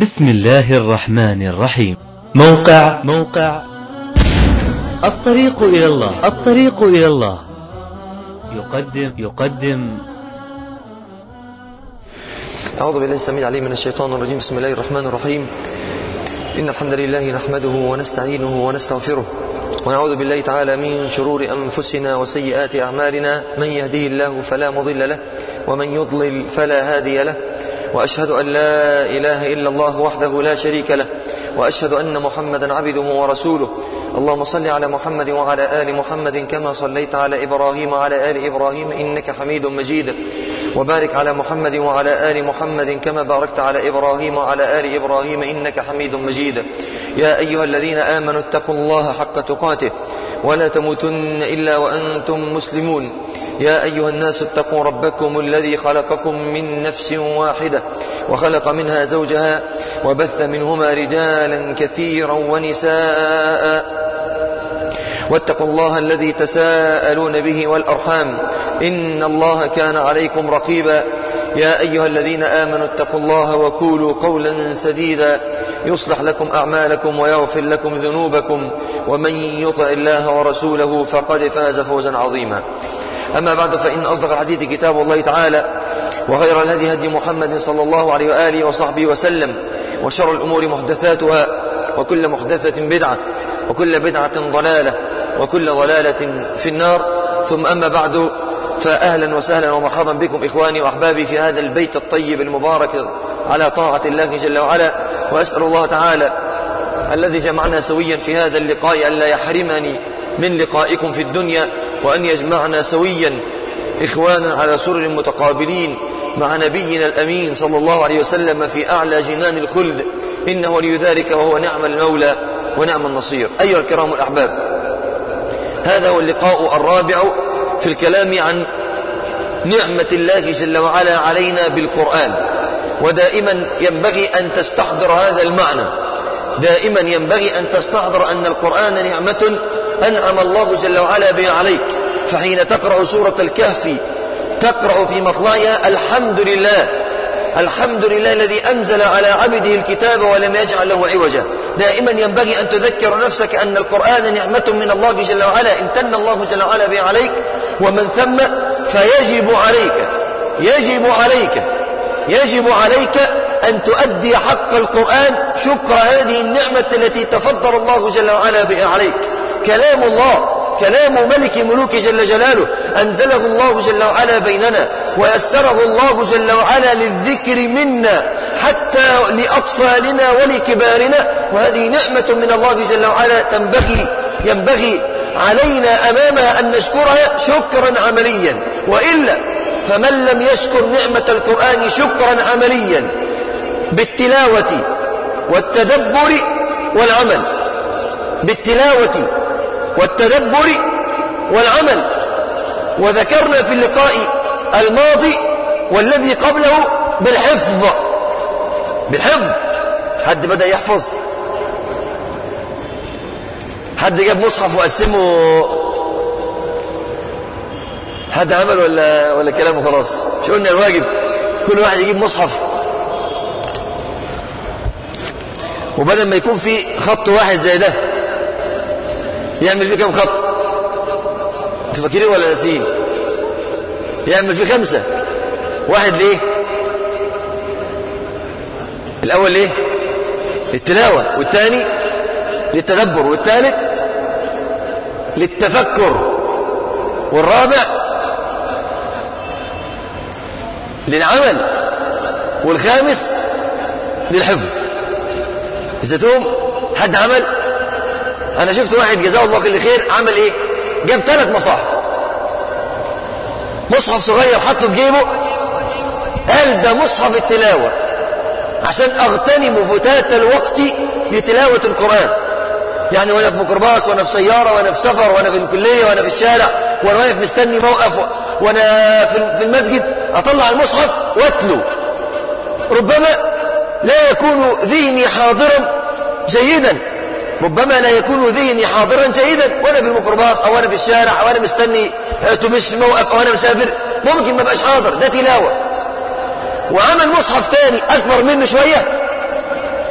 بسم الله الرحمن الرحيم موقع موقع الطريق إلى الله الطريق إلى الله يقدم يقدم أعوذ بالله السميع العليم من الشيطان الرجيم بسم الله الرحمن الرحيم إن الحمد لله نحمده ونستعينه ونستغفره ونعوذ بالله تعالى من شرور أنفسنا وسيئات أعمالنا من يهديه الله فلا مضل له ومن يضلل فلا هادي له وأشهد أن لا إله إلا الله وحده لا شريك له وأشهد أن محمدا عبده ورسوله اللهم صل على محمد وعلى آل محمد كما صليت على إبراهيم وعلى آل إبراهيم إنك حميد مجيد وبارك على محمد وعلى آل محمد كما باركت على إبراهيم وعلى آل إبراهيم إنك حميد مجيد يا أيها الذين آمنوا اتقوا الله حق تقاته ولا تموتن إلا وأنتم مسلمون يا أيها الناس اتقوا ربكم الذي خلقكم من نفس واحدة وخلق منها زوجها وبث منهما رجالا كثيرا ونساء واتقوا الله الذي تساءلون به والأرحام إن الله كان عليكم رقيبا يا أيها الذين آمنوا اتقوا الله وقولوا قولا سديدا يصلح لكم أعمالكم ويغفر لكم ذنوبكم ومن يطع الله ورسوله فقد فاز فوزا عظيما أما بعد فإن أصدق الحديث كتاب الله تعالى وخير الهدي هدي محمد صلى الله عليه وآله وصحبه وسلم وشر الأمور محدثاتها وكل محدثة بدعة وكل بدعة ضلالة وكل ضلالة في النار ثم أما بعد فأهلا وسهلا ومرحبا بكم إخواني وأحبابي في هذا البيت الطيب المبارك على طاعة الله جل وعلا وأسأل الله تعالى الذي جمعنا سويا في هذا اللقاء ألا يحرمني من لقائكم في الدنيا وأن يجمعنا سويا إخوانا على سرر متقابلين مع نبينا الأمين صلى الله عليه وسلم في أعلى جنان الخلد إنه ولي ذلك وهو نعم المولى ونعم النصير أيها الكرام الأحباب هذا هو اللقاء الرابع في الكلام عن نعمة الله جل وعلا علينا بالقرآن ودائما ينبغي أن تستحضر هذا المعنى دائما ينبغي أن تستحضر أن القرآن نعمة أنعم الله جل وعلا بها عليك فحين تقرأ سورة الكهف تقرأ في مطلعها الحمد لله الحمد لله الذي أنزل على عبده الكتاب ولم يجعل له عوجا دائما ينبغي أن تذكر نفسك أن القرآن نعمة من الله جل وعلا امتن الله جل وعلا بها عليك ومن ثم فيجب عليك يجب عليك يجب عليك أن تؤدي حق القرآن شكر هذه النعمة التي تفضل الله جل وعلا بها عليك كلام الله كلام ملك ملوك جل جلاله أنزله الله جل وعلا بيننا ويسره الله جل وعلا للذكر منا حتى لأطفالنا ولكبارنا وهذه نعمة من الله جل وعلا تنبغي ينبغي علينا أمامها أن نشكرها شكرا عمليا وإلا فمن لم يشكر نعمة القرآن شكرا عمليا بالتلاوة والتدبر والعمل بالتلاوة والتدبر والعمل وذكرنا في اللقاء الماضي والذي قبله بالحفظ بالحفظ حد بدأ يحفظ حد جاب مصحف وقسمه حد عمل ولا ولا كلامه خلاص مش قلنا الواجب كل واحد يجيب مصحف وبدل ما يكون في خط واحد زي ده يعمل فيه كم خط انتوا فاكرين ولا ناسيين يعمل فيه خمسة واحد ليه الأول ليه للتلاوة والثاني للتدبر والثالث للتفكر والرابع للعمل والخامس للحفظ نسيتهم حد عمل انا شفت واحد جزاه الله كل خير عمل ايه جاب ثلاث مصاحف مصحف صغير حطه في جيبه قال ده مصحف التلاوة عشان اغتنم فتات الوقت لتلاوة القرآن يعني وانا في ميكروباص وانا في سيارة وانا في سفر وانا في الكلية وانا في الشارع وانا واقف مستني موقف وانا في المسجد اطلع المصحف واتلو ربما لا يكون ذهني حاضرا جيدا ربما لا يكون ذهني حاضرا جيدا وانا في الميكروباص او انا في الشارع او انا مستني اتوبيس موقف او انا مسافر ممكن ما بقاش حاضر ده تلاوه وعمل مصحف تاني اكبر منه شويه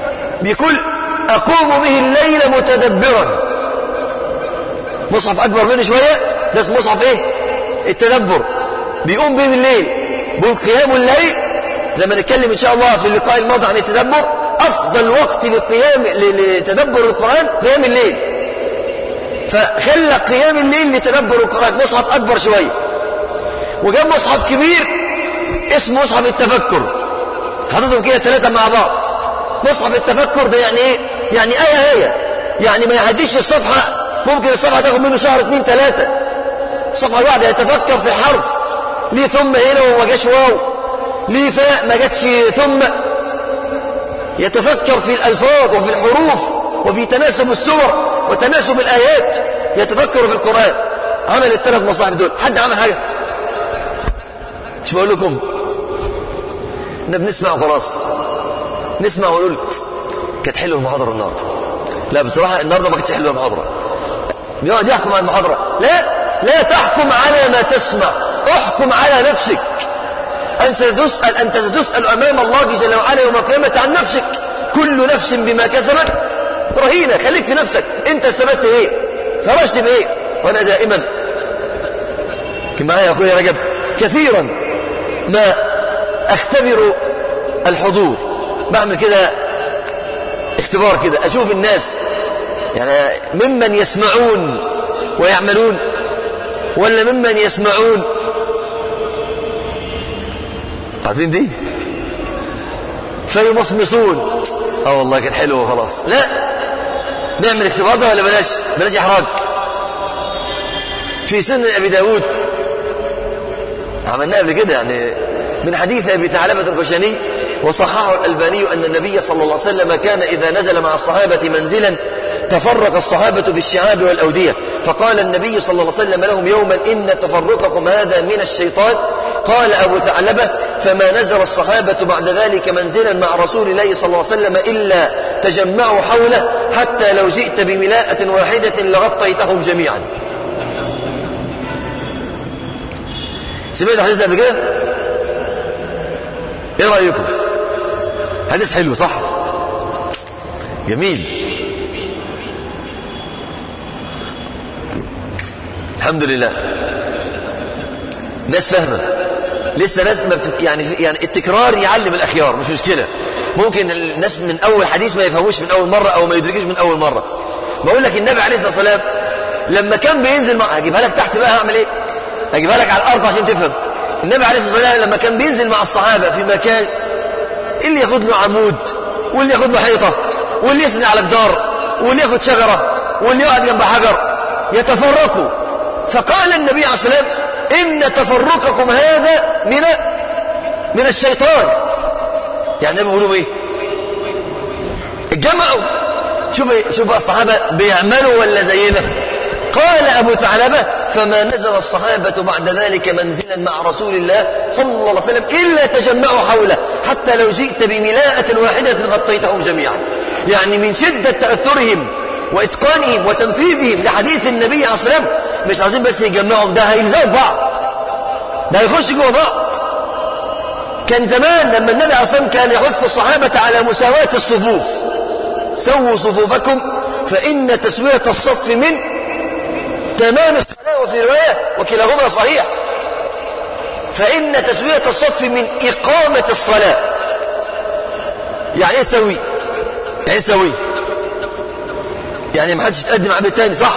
بكل أقوم به الليل متدبرا مصحف أكبر منه شوية ده اسمه مصحف إيه التدبر بيقوم به بالليل بيقول قيام الليل زي ما نتكلم إن شاء الله في اللقاء الماضي عن التدبر أفضل وقت للقيام لتدبر القرآن قيام الليل فخلى قيام الليل لتدبر القرآن مصحف أكبر شوية وجاب مصحف كبير اسمه مصحف التفكر حاططهم كده ثلاثة مع بعض مصحف التفكر ده يعني ايه يعني آية هي يعني ما يعديش الصفحة ممكن الصفحة تاخد منه شهر اتنين تلاتة صفحة واحدة يتفكر في حرف ليه ثم هنا وما جاش واو ليه فاء ما جاتش ثم يتفكر في الألفاظ وفي الحروف وفي تناسب السور وتناسب الآيات يتفكر في القرآن عمل الثلاث مصاحف دول حد عمل حاجة مش بقول لكم احنا بنسمع وخلاص نسمع ونقول كانت حلوه المحاضره النهارده لا بصراحه النهارده ما كانتش حلوه المحاضره يقعد يحكم على المحاضره لا لا تحكم على ما تسمع احكم على نفسك انت ستسال انت ستسال امام الله جل وعلا يوم القيامه عن نفسك كل نفس بما كسبت رهينه خليك في نفسك انت استفدت ايه خرجت بايه وانا دائما كما معايا يقول يا رجب كثيرا ما اختبر الحضور بعمل كده اختبار كده اشوف الناس يعني ممن يسمعون ويعملون ولا ممن يسمعون عارفين دي فيمصمصون اه والله كان حلو وخلاص لا نعمل اختبار ده ولا بلاش بلاش احراج في سنن ابي داود عملناه قبل كده يعني من حديث ابي ثعلبه الخشني وصححه الألباني أن النبي صلى الله عليه وسلم كان إذا نزل مع الصحابة منزلا تفرق الصحابة في الشعاب والأودية فقال النبي صلى الله عليه وسلم لهم يوما إن تفرقكم هذا من الشيطان قال أبو ثعلبة فما نزل الصحابة بعد ذلك منزلا مع رسول الله صلى الله عليه وسلم إلا تجمعوا حوله حتى لو جئت بملاءة واحدة لغطيتهم جميعا سمعت الحديث قبل كده؟ ايه رأيكم؟ حديث حلو صح جميل الحمد لله ناس فاهمه لسه ناس ما بت... يعني يعني التكرار يعلم الاخيار مش مشكله ممكن الناس من اول حديث ما يفهموش من اول مره او ما يدركوش من اول مره بقول لك النبي عليه الصلاه والسلام لما كان بينزل مع هجيبها لك تحت بقى هعمل ايه هجيبها لك على الارض عشان تفهم النبي عليه الصلاه والسلام لما كان بينزل مع الصحابه في مكان اللي ياخد له عمود واللي ياخد له حيطه واللي يسند على جدار واللي ياخد شجره واللي يقعد جنب حجر يتفرقوا فقال النبي عليه الصلاه والسلام ان تفرقكم هذا من من الشيطان يعني النبي بيقولوا ايه اتجمعوا شوف شوف بقى الصحابه بيعملوا ولا زينا قال ابو ثعلبه فما نزل الصحابة بعد ذلك منزلا مع رسول الله صلى الله عليه وسلم إلا تجمعوا حوله حتى لو جئت بملاءة واحدة غطيتهم جميعا يعني من شدة تأثرهم وإتقانهم وتنفيذهم لحديث النبي عليه الصلاة والسلام مش عايزين بس يجمعهم ده هيلزقوا بعض ده هيخش جوه بعض كان زمان لما النبي عليه الصلاة والسلام كان يحث الصحابة على مساواة الصفوف سووا صفوفكم فإن تسوية الصف من تمام الصلاة وفي رواية وكلاهما صحيح فإن تسوية الصف من إقامة الصلاة يعني ايه تسوي يعني ايه تسوي يعني ما حدش يتقدم على الثاني صح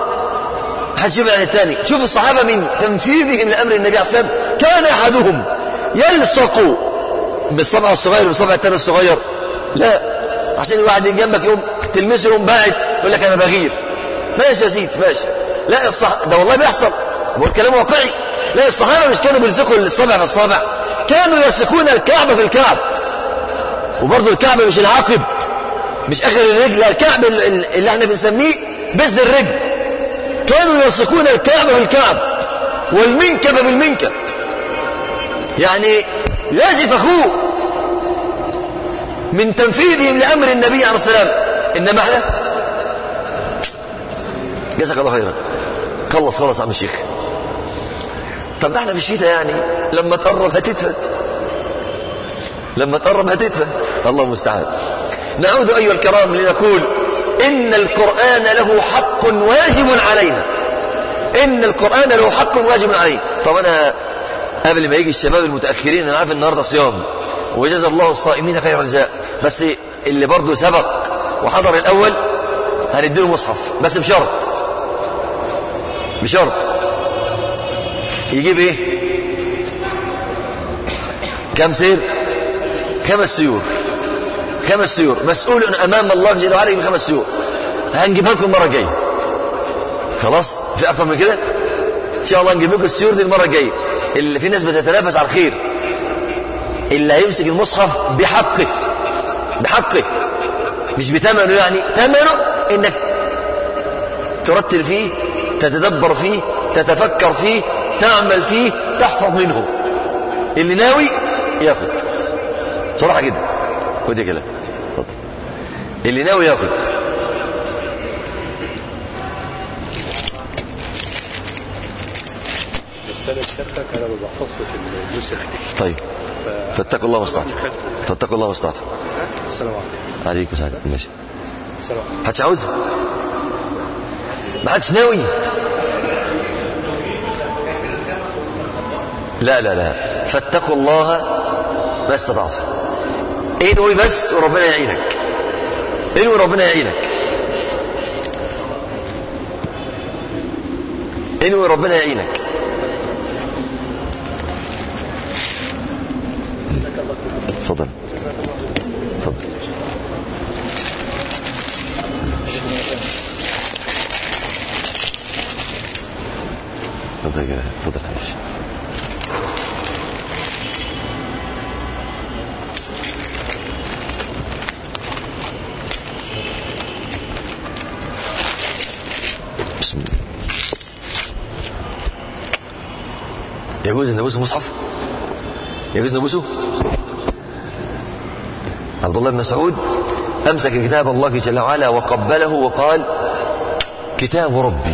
ما حدش يبعد عن الثاني شوف الصحابة من تنفيذهم لأمر النبي عليه الصلاة والسلام كان أحدهم يلصق بالصبع الصغير بالصبع الثاني الصغير لا عشان الواحد جنبك يوم تلمسه يوم باعد يقول لك أنا بغير ماشي يا سيدي ماشي لا الصح ده والله بيحصل هو الكلام واقعي لا الصحابه مش كانوا بيلصقوا الصابع في الصابع كانوا يلصقون الكعب في الكعب وبرضه الكعب مش العقب مش اخر الرجل لا الكعب اللي احنا بنسميه بذل الرجل كانوا يلصقون الكعب في الكعب والمنكب بالمنكب يعني لازف اخوه من تنفيذهم لامر النبي عليه الصلاه والسلام انما احنا جزاك الله خيرا خلص خلص يا عم الشيخ طب احنا في الشتاء يعني لما تقرب هتدفى لما تقرب هتدفى الله المستعان نعود أيها الكرام لنقول إن القرآن له حق واجب علينا إن القرآن له حق واجب علينا طب أنا قبل ما يجي الشباب المتأخرين أنا عارف النهاردة صيام وجزا الله الصائمين خير الجزاء بس اللي برضه سبق وحضر الأول هنديله مصحف بس بشرط بشرط يجيب ايه كم سير خمس سيور خمس سيور مسؤول امام الله جل وعلا بخمس سيور هنجيبها لكم المره الجايه خلاص في اكتر من كده ان شاء الله نجيب لكم السيور دي المره الجايه اللي في ناس بتتنافس على الخير اللي هيمسك المصحف بحقه بحقه مش بثمنه يعني ثمنه انك ترتل فيه تتدبر فيه تتفكر فيه تعمل فيه تحفظ منه اللي ناوي ياخد صراحة كده خد يا كلام اتفضل اللي ناوي ياخد رسالة سيادتك أنا ما بحفظش في النسخ دي طيب فاتقوا الله ما استطعتم فاتقوا الله ما استطعتم السلام عليكم عليكم السلام ماشي السلام عليكم محدش عاوزها ما حدش ناوي لا لا لا فاتقوا الله ما استطعتم انوي بس وربنا يعينك انوي وربنا يعينك انوي وربنا يعينك تفضل تفضل تفضل يا- تفضل يا حبيبي بسم الله يجوز ان نبوس المصحف يجوز نبوسه عبد الله بن مسعود امسك كتاب الله جل وعلا وقبله وقال كتاب ربي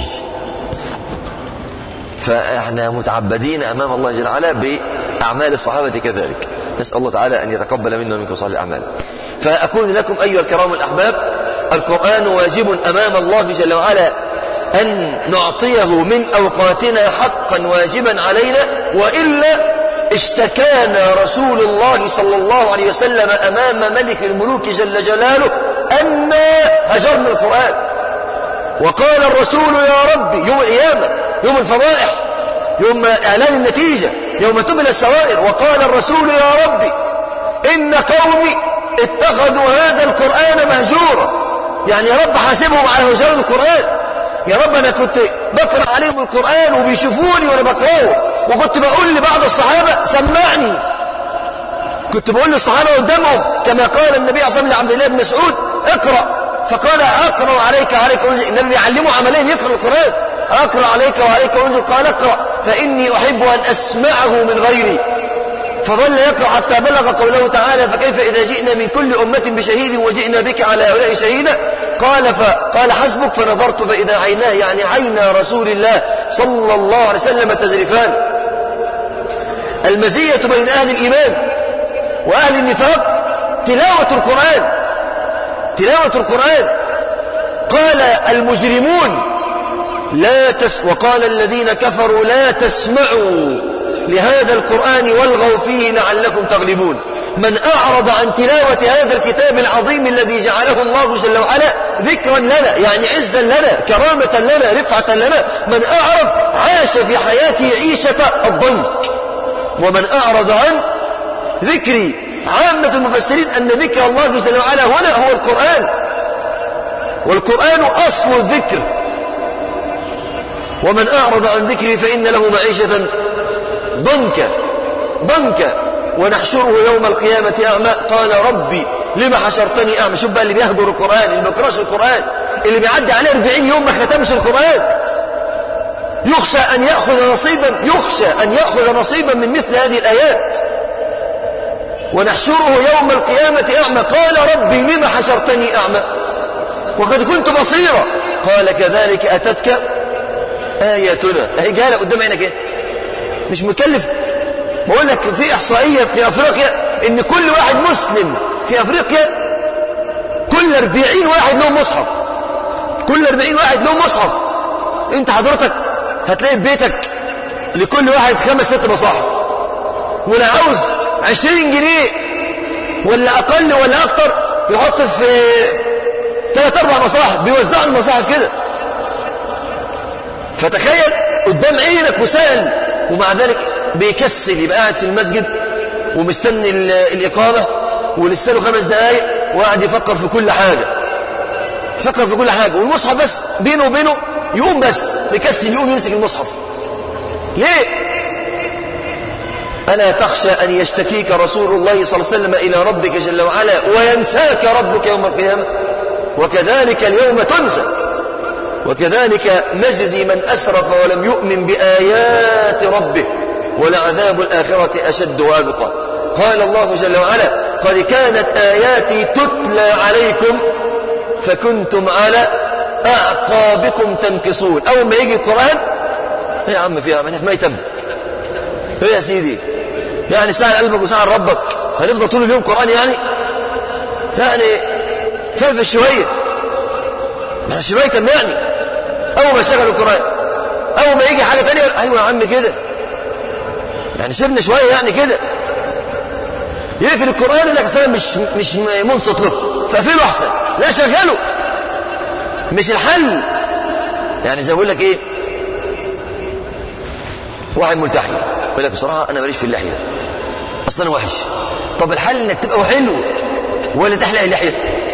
فاحنا متعبدين امام الله جل وعلا باعمال الصحابه كذلك نسال الله تعالى ان يتقبل منا ومنكم صالح الاعمال فاكون لكم ايها الكرام الاحباب القران واجب امام الله جل وعلا ان نعطيه من اوقاتنا حقا واجبا علينا والا اشتكانا رسول الله صلى الله عليه وسلم امام ملك الملوك جل جلاله ان هجرنا القران وقال الرسول يا ربي يوم القيامة يوم الفضائح يوم إعلان النتيجة يوم تبلى السوائر وقال الرسول يا ربي إن قومي اتخذوا هذا القرآن مهجورا يعني يا رب حاسبهم على هجران القرآن يا رب أنا كنت بقرأ عليهم القرآن وبيشوفوني وأنا بقرأه وكنت بقول لبعض الصحابة سمعني كنت بقول للصحابة قدامهم كما قال النبي صلى الله عليه وسلم لعبد الله بن مسعود اقرأ فقال أقرأ عليك وعليك أنزل النبي بيعلمه عمليا يقرأ القرآن أقرأ عليك وعليك أنزل قال اقرأ فإني أحب أن أسمعه من غيري فظل يقرأ حتى بلغ قوله تعالى فكيف إذا جئنا من كل أمة بشهيد وجئنا بك على هؤلاء شهيدا قال فقال حسبك فنظرت فإذا عيناه يعني عينا رسول الله صلى الله عليه وسلم تزرفان المزية بين أهل الإيمان وأهل النفاق تلاوة القرآن تلاوة القرآن قال المجرمون لا تس وقال الذين كفروا لا تسمعوا لهذا القرآن والغوا فيه لعلكم تغلبون من أعرض عن تلاوة هذا الكتاب العظيم الذي جعله الله جل وعلا ذكرا لنا يعني عزا لنا كرامة لنا رفعة لنا من أعرض عاش في حياته عيشة الضنك ومن أعرض عن ذكري عامة المفسرين أن ذكر الله جل وعلا هنا هو القرآن والقرآن أصل الذكر ومن أعرض عن ذكري فإن له معيشة ضنكا ضنكا ونحشره يوم القيامة أعمى قال ربي لما حشرتني أعمى شوف بقى اللي بيهجر القرآن اللي ما بيقراش القرآن اللي بيعدي عليه 40 يوم ما ختمش القرآن يخشى أن يأخذ نصيبا يخشى أن يأخذ نصيبا من مثل هذه الآيات ونحشره يوم القيامة أعمى قال ربي لما حشرتني أعمى وقد كنت بصيرا قال كذلك أتتك آياتنا هي جاله قدام عينك ايه مش مكلف بقول لك في إحصائية في أفريقيا إن كل واحد مسلم في أفريقيا كل 40 واحد لهم مصحف كل 40 واحد لهم مصحف انت حضرتك هتلاقي في بيتك لكل واحد خمس ست مصاحف ولا عاوز 20 جنيه ولا اقل ولا اكتر يحط في ثلاث اربع مصاحف بيوزعوا المصاحف كده فتخيل قدام عينك وسائل ومع ذلك بيكسل يبقى قاعد في المسجد ومستني ال- الإقامة ولسه له خمس دقايق وقاعد يفكر في كل حاجة يفكر في كل حاجة والمصحف بس بينه وبينه يقوم بس بيكسل يقوم يمسك المصحف ليه؟ ألا تخشى أن يشتكيك رسول الله صلى الله عليه وسلم إلى ربك جل وعلا وينساك ربك يوم القيامة وكذلك اليوم تنسى وكذلك نجزي من أسرف ولم يؤمن بآيات ربه ولعذاب الآخرة أشد وأبقى قال الله جل وعلا قد كانت آياتي تتلى عليكم فكنتم على أعقابكم تنكصون أول ما يجي القرآن إيه يا عم فيها ما يتم ايه يا سيدي يعني ساعة قلبك وساعة ربك هنفضل طول اليوم قرآن يعني يعني فرفش شوية ما شوية كم يعني أول ما شغل القرآن أول ما يجي حاجة تانية أيوة يا عم كده يعني سيبنا شوية يعني كده يقفل القرآن يقول لك أصل أنا مش مش منصت له فقفله أحسن لا شغله مش الحل يعني زي ما بقول لك إيه واحد ملتحي يقول لك بصراحة أنا ماليش في اللحية أصلا أنا وحش طب الحل إنك تبقى حلو ولا تحلق اللحية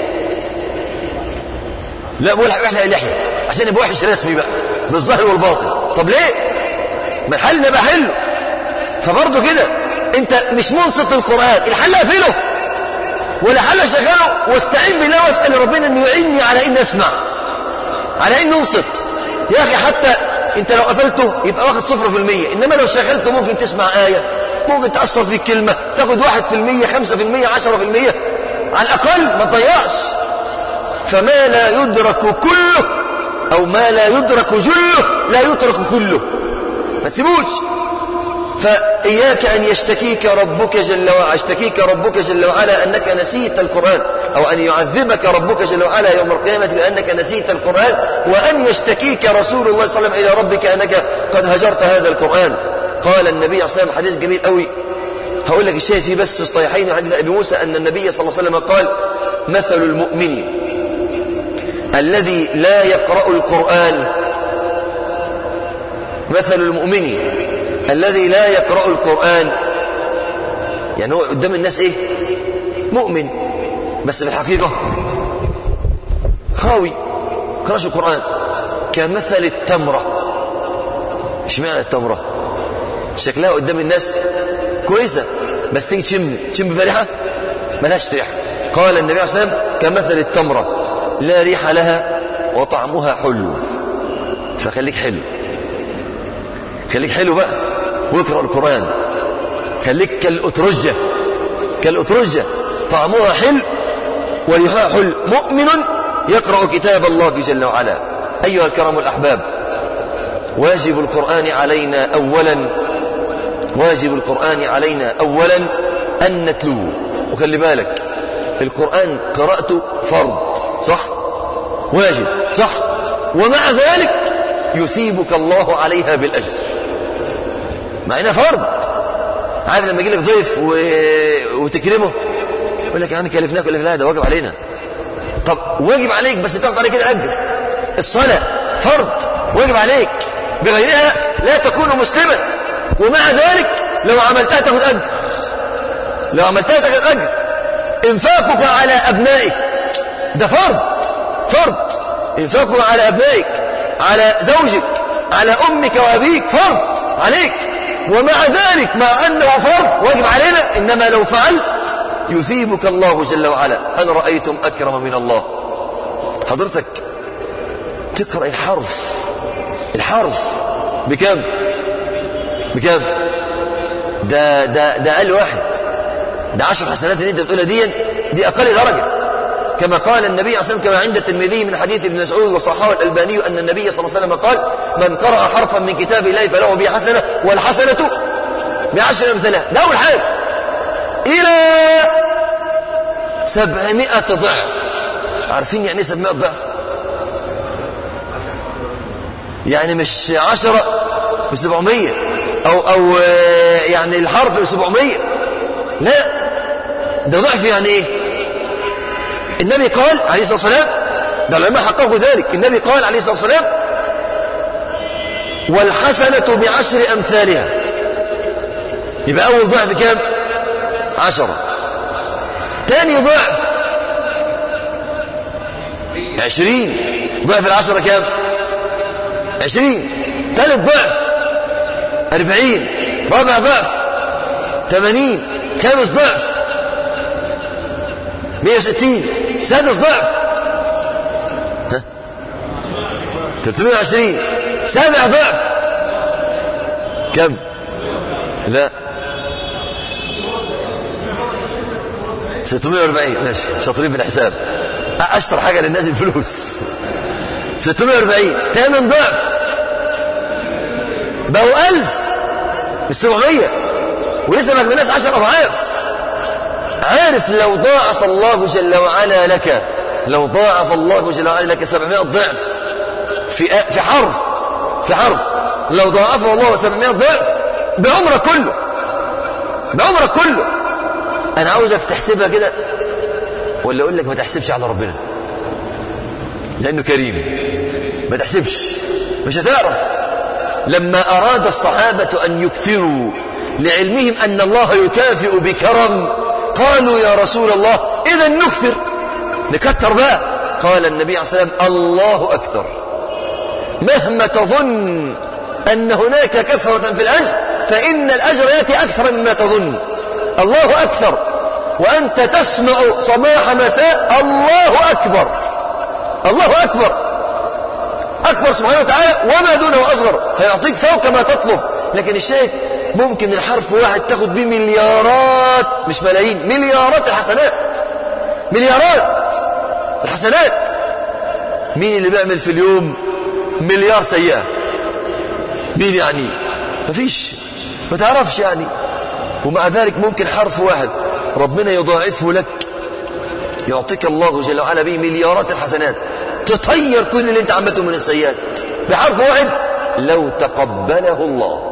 لا بقول احلق اللحية عشان يبقى وحش رسمي بقى بالظاهر والباطن طب ليه ما الحل نبقى حلو فبرضه كده انت مش منصت للقرآن الحل اقفله ولا حل شغله واستعين بالله واسأل ربنا ان يعيني على ان اسمع على ان انصت يا اخي حتى انت لو قفلته يبقى واخد صفر في المية انما لو شغلته ممكن تسمع آية ممكن تأثر في كلمة تاخد واحد في المية خمسة في المية عشرة في المية على الأقل ما تضيعش فما لا يدرك كله أو ما لا يدرك جله لا يترك كله ما تسيبوش فإياك أن يشتكيك ربك جل وعلا يشتكيك ربك جل وعلا أنك نسيت القرآن أو أن يعذبك ربك جل وعلا يوم القيامة بأنك نسيت القرآن وأن يشتكيك رسول الله صلى الله عليه وسلم إلى ربك أنك قد هجرت هذا القرآن قال النبي عليه الصلاة والسلام حديث جميل قوي هقول لك الشيء فيه بس في الصحيحين حديث أبي موسى أن النبي صلى الله عليه وسلم قال مثل المؤمن الذي لا يقرأ القرآن مثل المؤمن الذي لا يقرأ القرآن يعني هو قدام الناس ايه مؤمن بس في الحقيقة خاوي قرأش القرآن كمثل التمرة ايش معنى التمرة شكلها قدام الناس كويسة بس تيجي تشم تشم فرحة ملهاش ريحة قال النبي عليه الصلاة والسلام كمثل التمرة لا ريح لها وطعمها حلو فخليك حلو خليك حلو بقى واقرأ القرآن خليك كالأترجة كالأترجة طعمها حلو وريحها حلو مؤمن يقرأ كتاب الله جل وعلا أيها الكرام الأحباب واجب القرآن علينا أولا واجب القرآن علينا أولا أن نتلوه وخلي بالك القرآن قرأته فرض صح واجب صح ومع ذلك يثيبك الله عليها بالأجر مع انها فرض عارف لما يجي لك ضيف و... وتكرمه يقول لك يعني كلفناك يقول لك لا ده واجب علينا طب واجب عليك بس بتاخد عليه كده اجر الصلاه فرض واجب عليك بغيرها لا تكون مسلما ومع ذلك لو عملتها تاخد اجر لو عملتها تاخد اجر انفاقك على ابنائك ده فرض فرض انفاقك على ابنائك على زوجك على امك وابيك فرض عليك ومع ذلك مع أنه فرض واجب علينا إنما لو فعلت يثيبك الله جل وعلا هل رأيتم أكرم من الله حضرتك تقرأ الحرف الحرف بكم بكم ده ده ده أقل واحد ده عشر حسنات اللي انت بتقولها دي دي أقل درجة كما قال النبي عليه الصلاة والسلام كما عند الترمذي من حديث ابن مسعود وصححه الألباني أن النبي صلى الله عليه وسلم قال من قرأ حرفا من كتاب الله فله به حسنة والحسنة بعشر أمثالها ده أول حاجة إلى سبعمائة ضعف عارفين يعني ايه 700 ضعف يعني مش 10 مش 700 او او آه، يعني الحرف مش 700 لا ده ضعف يعني ايه النبي قال عليه الصلاه والسلام ده العلماء حققوا ذلك النبي قال عليه الصلاه والسلام والحسنه بعشر امثالها يبقى اول ضعف كام عشرة تاني ضعف عشرين ضعف العشرة كام عشرين ثالث ضعف أربعين رابع ضعف ثمانين خامس ضعف مية وستين سادس ضعف ها تلتمية وعشرين سابع ضعف كم لا 640 ماشي شاطرين في الحساب اشطر حاجه للناس الفلوس 640 ثامن ضعف بقوا 1000 مش 700 ولسه ما كملناش 10 اضعاف عارف لو ضاعف الله جل وعلا لك لو ضاعف الله جل وعلا لك 700 ضعف في في حرف في حرف لو ضاعفه الله 700 ضعف بعمرك كله بعمرك كله انا عاوزك تحسبها كده ولا اقول لك ما تحسبش على ربنا لانه كريم ما تحسبش مش هتعرف لما اراد الصحابه ان يكثروا لعلمهم ان الله يكافئ بكرم قالوا يا رسول الله اذا نكثر نكتر بقى قال النبي عليه الصلاه والسلام الله اكثر مهما تظن ان هناك كثره في الاجر فان الاجر ياتي اكثر مما تظن الله أكثر وأنت تسمع صباح مساء الله أكبر الله أكبر أكبر سبحانه وتعالى وما دونه أصغر هيعطيك فوق ما تطلب لكن الشاهد ممكن الحرف واحد تاخد بيه مليارات مش ملايين مليارات الحسنات مليارات الحسنات مين اللي بيعمل في اليوم مليار سيئة مين يعني مفيش ما تعرفش يعني ومع ذلك ممكن حرف واحد ربنا يضاعفه لك يعطيك الله جل وعلا به مليارات الحسنات تطير كل اللي انت عملته من السيئات بحرف واحد لو تقبله الله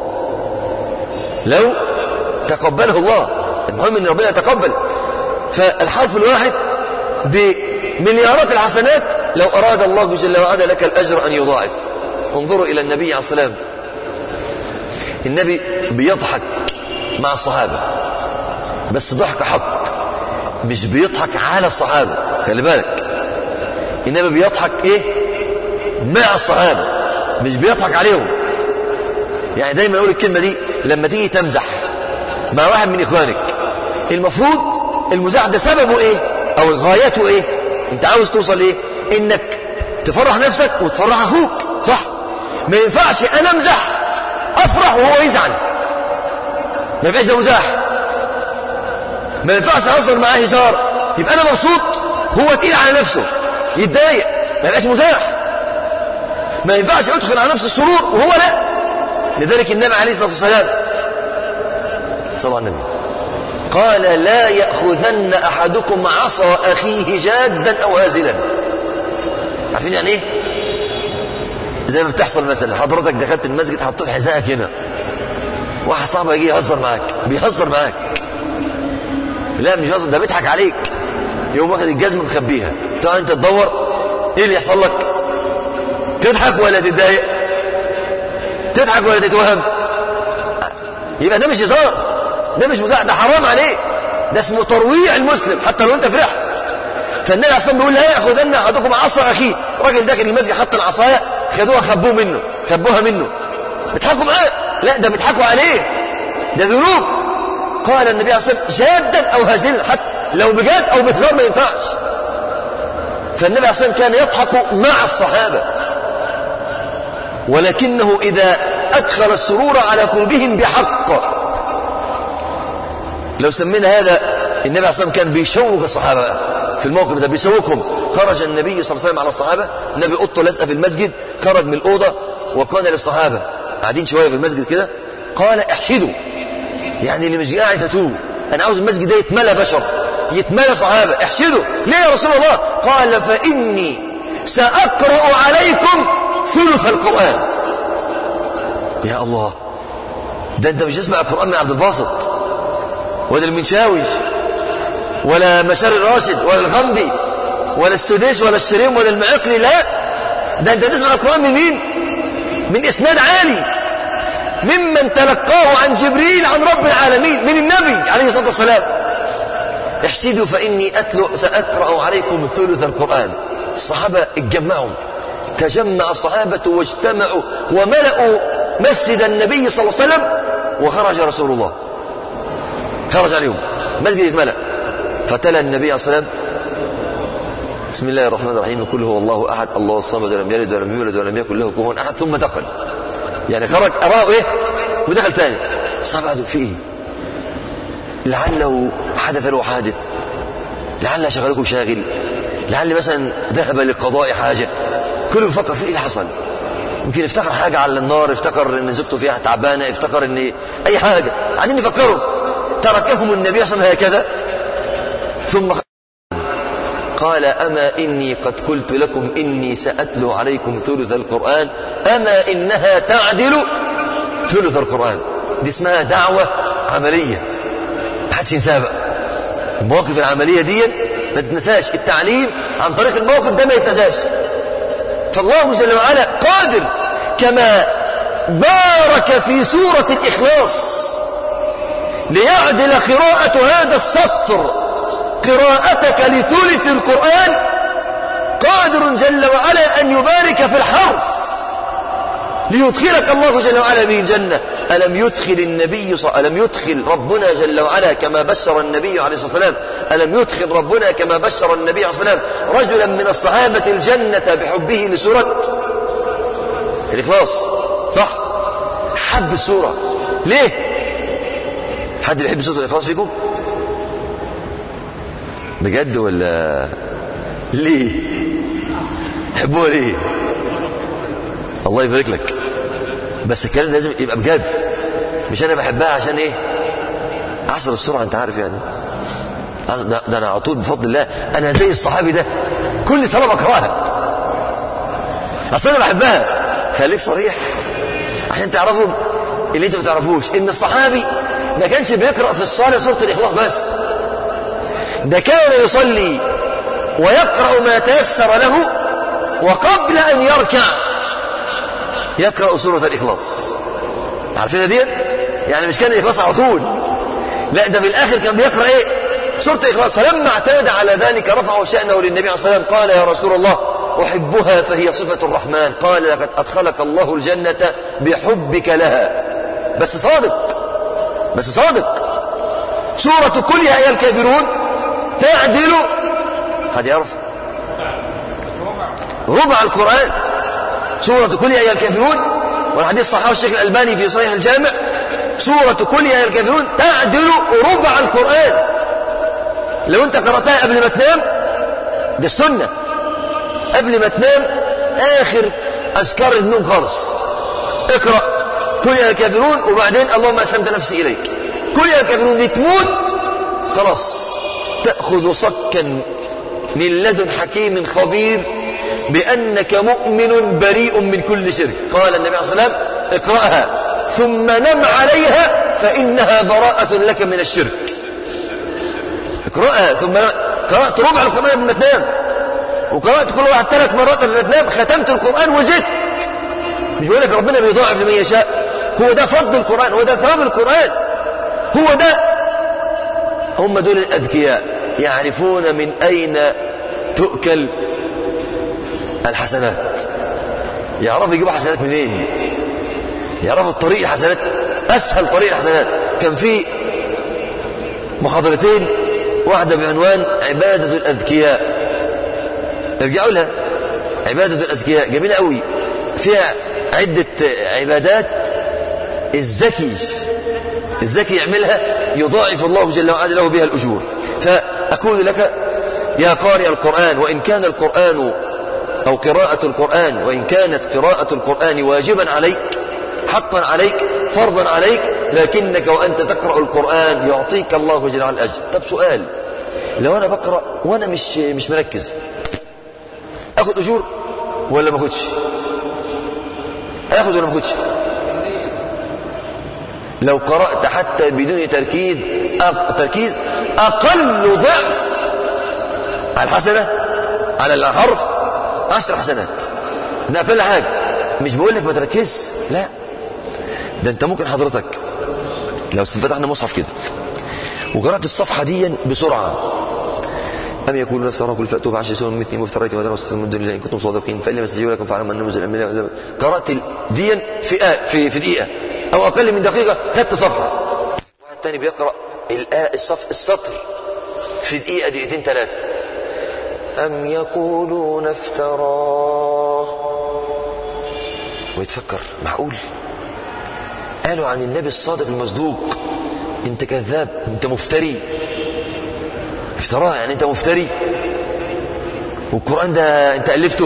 لو تقبله الله المهم ان ربنا يتقبل فالحرف الواحد بمليارات الحسنات لو اراد الله جل وعلا لك الاجر ان يضاعف انظروا الى النبي عليه الصلاه والسلام النبي بيضحك مع الصحابة بس ضحك حق مش بيضحك على الصحابة خلي بالك إنما بيضحك إيه مع الصحابة مش بيضحك عليهم يعني دايما أقول الكلمة دي لما تيجي تمزح مع واحد من إخوانك المفروض المزاح ده سببه إيه أو غايته إيه أنت عاوز توصل إيه إنك تفرح نفسك وتفرح أخوك صح ما ينفعش أنا أمزح أفرح وهو يزعل ما يبقاش ده مزاح ما ينفعش اهزر معاه هزار يبقى انا مبسوط هو تقيل على نفسه يتضايق ما يبقاش مزاح ما ينفعش ادخل على نفس السرور وهو لا لذلك النبي عليه الصلاه والسلام صلى على النبي قال لا ياخذن احدكم عصا اخيه جادا او هازلا عارفين يعني ايه زي ما بتحصل مثلا حضرتك دخلت المسجد حطيت حذائك هنا واحد صاحبك يجي يهزر معاك بيهزر معاك لا مش بيهزر ده بيضحك عليك يقوم واخد الجزمه مخبيها تقعد انت تدور ايه اللي يحصل لك تضحك ولا تتضايق تضحك ولا تتوهم يبقى ده مش هزار ده مش مزاح ده حرام عليه ده اسمه ترويع المسلم حتى لو انت فرحت فالنبي عليه الصلاه بيقول لا ياخذن احدكم عصا اخيه الراجل ده كان المسجد حط العصايه خدوها خبوه منه خبوها منه بيضحكوا معاه لا ده بيضحكوا عليه ده ذنوب قال النبي عليه الصلاه والسلام جادا او هزلا حتى لو بجد او بهزار ما ينفعش فالنبي عليه الصلاه والسلام كان يضحك مع الصحابه ولكنه اذا ادخل السرور على قلوبهم بحق لو سمينا هذا النبي عليه الصلاه والسلام كان بيشوق الصحابه في الموقف ده بيسوقهم خرج النبي صلى الله عليه وسلم على الصحابه النبي قطه لازقه في المسجد خرج من الاوضه وقال للصحابه قاعدين شويه في المسجد كده قال احشدوا يعني اللي مش قاعد هاتوه انا عاوز المسجد ده يتملى بشر يتملى صحابه احشدوا ليه يا رسول الله قال فإني سأقرأ عليكم ثلث القرآن يا الله ده انت مش تسمع القرآن من عبد الباسط ولا المنشاوي ولا مشار الراشد ولا الغمدي ولا السديس ولا الشريم ولا المعقلي لا ده انت تسمع القرآن من مين من اسناد عالي ممن تلقاه عن جبريل عن رب العالمين من النبي عليه الصلاة والسلام احسدوا فإني أتلو سأقرأ عليكم ثلث القرآن الصحابة اتجمعوا تجمع الصحابة واجتمعوا وملأوا مسجد النبي صلى الله عليه وسلم وخرج رسول الله خرج عليهم مسجد اتملأ فتلا النبي عليه الصلاة والسلام بسم الله الرحمن الرحيم قل هو الله أحد الله الصمد لم يلد ولم يولد ولم يكن له كفوا أحد ثم دخل يعني خرج أراه إيه ودخل تاني الصحابة قعدوا في إيه لعله حدث له حادث لعل شغله شاغل لعل مثلا ذهب لقضاء حاجة كله بيفكر في ايه اللي حصل يمكن افتكر حاجة على النار افتكر ان زوجته فيها تعبانة افتكر ان اي حاجة قاعدين يفكروا تركهم النبي صلى الله عليه وسلم هكذا ثم قال أما إني قد قلت لكم إني سأتلو عليكم ثلث القرآن أما إنها تعدل ثلث القرآن دي اسمها دعوة عملية ما حدش ينساها بقى المواقف العملية دي ما تتنساش التعليم عن طريق الموقف ده ما يتنساش فالله جل وعلا قادر كما بارك في سورة الإخلاص ليعدل قراءة هذا السطر قراءتك لثلث القرآن قادر جل وعلا أن يبارك في الحرف ليدخلك الله جل وعلا به الجنة ألم يدخل النبي صلى ألم يدخل ربنا جل وعلا كما بشر النبي عليه الصلاة والسلام ألم يدخل ربنا كما بشر النبي عليه الصلاة والسلام رجلا من الصحابة الجنة بحبه لسورة الإخلاص صح حب السورة ليه حد بيحب سورة الإخلاص فيكم بجد ولا ليه حبوها ليه الله يبارك لك بس الكلام لازم يبقى بجد مش انا بحبها عشان ايه عصر السرعه انت عارف يعني ده, ده انا على طول بفضل الله انا زي الصحابي ده كل صلاه بكرهها اصل انا بحبها خليك صريح عشان تعرفوا اللي انتوا ما تعرفوش ان الصحابي ما كانش بيقرا في الصلاه سوره الاخلاص بس ده كان يصلي ويقرا ما تيسر له وقبل ان يركع يقرأ سورة الإخلاص عارفين دي يعني مش كان الإخلاص على طول لا ده في الآخر كان بيقرأ إيه سورة الإخلاص فلما اعتاد على ذلك رفعوا شأنه للنبي عليه الصلاة والسلام قال يا رسول الله أحبها فهي صفة الرحمن قال لقد أدخلك الله الجنة بحبك لها بس صادق بس صادق سورة كل يا أيها الكافرون تعدل حد يعرف ربع القرآن سورة كل يا الكافرون والحديث صححه الشيخ الألباني في صحيح الجامع سورة كل يا الكافرون تعدل ربع القرآن لو انت قرأتها قبل ما تنام ده السنة قبل ما تنام آخر أذكار النوم خالص اقرأ كل يا الكافرون وبعدين اللهم أسلمت نفسي إليك كل يا الكافرون دي تموت خلاص تأخذ صكا من لدن حكيم خبير بأنك مؤمن بريء من كل شرك قال النبي عليه الصلاة والسلام اقرأها ثم نم عليها فإنها براءة لك من الشرك اقرأها ثم قرأت ربع القرآن قبل ما تنام وقرأت كل واحد ثلاث مرات قبل ما تنام ختمت القرآن وزدت مش بيقول لك ربنا بيضاعف لمن يشاء هو ده فضل القرآن هو ده ثواب القرآن هو ده هم دول الأذكياء يعرفون من أين تؤكل الحسنات يعرفوا يجيبوا حسنات منين يعرفوا الطريق الحسنات أسهل طريق الحسنات كان في محاضرتين واحدة بعنوان عبادة الأذكياء ارجعوا لها عبادة الأذكياء جميلة قوي فيها عدة عبادات الذكي الذكي يعملها يضاعف الله جل وعلا له بها الأجور فأقول لك يا قارئ القرآن وإن كان القرآن أو قراءة القرآن وإن كانت قراءة القرآن واجبا عليك حقا عليك فرضا عليك لكنك وأنت تقرأ القرآن يعطيك الله جل وعلا الأجر طب سؤال لو أنا بقرأ وأنا مش مش مركز اخد اجور ولا ما اخدش اخد ولا ما اخدش لو قرأت حتى بدون تركيز أق... تركيز أقل ضعف على الحسنة على الحرف عشر حسنات ده أقل حاجة مش بقول لك ما تركزش لا ده أنت ممكن حضرتك لو فتحنا مصحف كده وقرأت الصفحة دي بسرعة أم يقولون افتراه قل فأتوا بعشر سور مثلي مفتريت ودروا واستغفروا من دون الله إن كنتم صادقين فإن لم يستجيبوا لكم فاعلموا أنه نزل من الله قرأت دي في آه في في دقيقة أو أقل من دقيقة خدت صفحة واحد تاني بيقرأ الآية الصف السطر في دقيقة دقيقتين ثلاثة أم يقولون افتراه ويتفكر معقول قالوا عن النبي الصادق المصدوق انت كذاب انت مفتري افتراه يعني انت مفتري والقرآن ده انت ألفته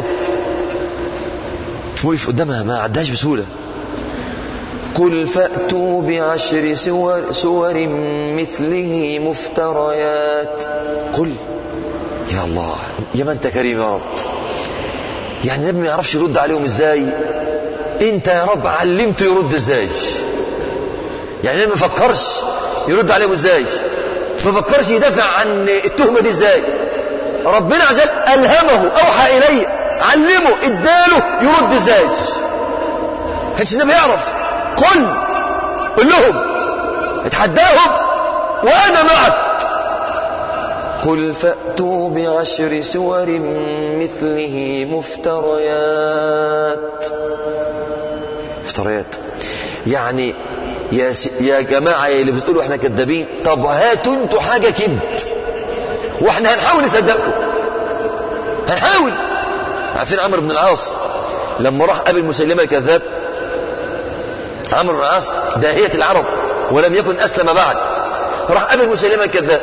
وقف قدامها ما عداش بسهولة قل فأتوا بعشر سور, سور مثله مفتريات قل يا الله يا من انت كريم يا رب يعني النبي ما يعرفش يرد عليهم ازاي انت يا رب علمته يرد ازاي يعني النبي ما فكرش يرد عليهم ازاي ما فكرش يدافع عن التهمه دي ازاي ربنا عز وجل الهمه اوحى اليه علمه اداله يرد ازاي كانش النبي يعرف قل قل لهم اتحداهم وانا معك قل فأتوا بعشر سور مثله مفتريات مفتريات يعني يا س... يا جماعة اللي بتقولوا احنا كذابين طب هاتوا انتوا حاجة كذب واحنا هنحاول نصدقكم هنحاول عارفين عمرو بن العاص لما راح قابل مسيلمة الكذاب عمرو بن العاص داهية العرب ولم يكن أسلم بعد راح قابل مسيلمة الكذاب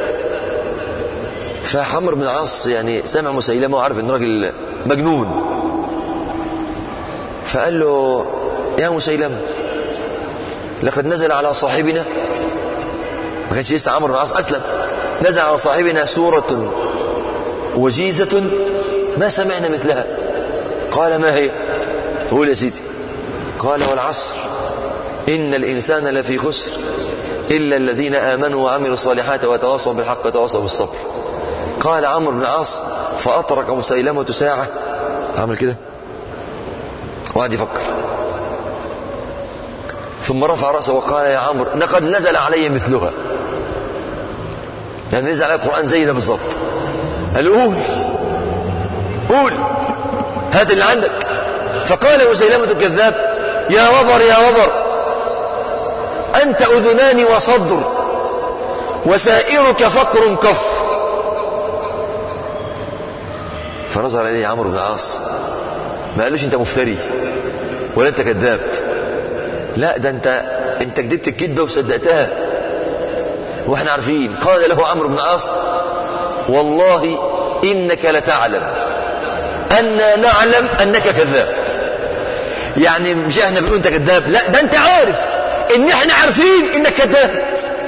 فعمرو بن العاص يعني سمع مسيلمة وعارف ان راجل مجنون فقال له يا مسيلمة لقد نزل على صاحبنا ما كانش لسه عمرو بن العاص اسلم نزل على صاحبنا سورة وجيزة ما سمعنا مثلها قال ما هي قول يا سيدي قال والعصر إن الإنسان لفي خسر إلا الذين آمنوا وعملوا الصالحات وتواصوا بالحق وتواصوا بالصبر قال عمرو بن العاص فأطرق مسيلمة ساعة عمل كده وقعد يفكر ثم رفع رأسه وقال يا عمرو لقد نزل علي مثلها يعني نزل علي القرآن زي ده بالظبط قال قول قول هات اللي عندك فقال مسيلمة الكذاب يا وبر يا وبر أنت أذنان وصدر وسائرك فقر كفر فنظر إليه عمرو بن العاص ما قالوش أنت مفتري ولا أنت كذاب لا ده أنت أنت كذبت الكذبة وصدقتها واحنا عارفين قال له عمرو بن العاص والله إنك لتعلم أنا نعلم أنك كذاب يعني مش احنا بنقول أنت كذاب لا ده أنت عارف إن احنا عارفين إنك كذاب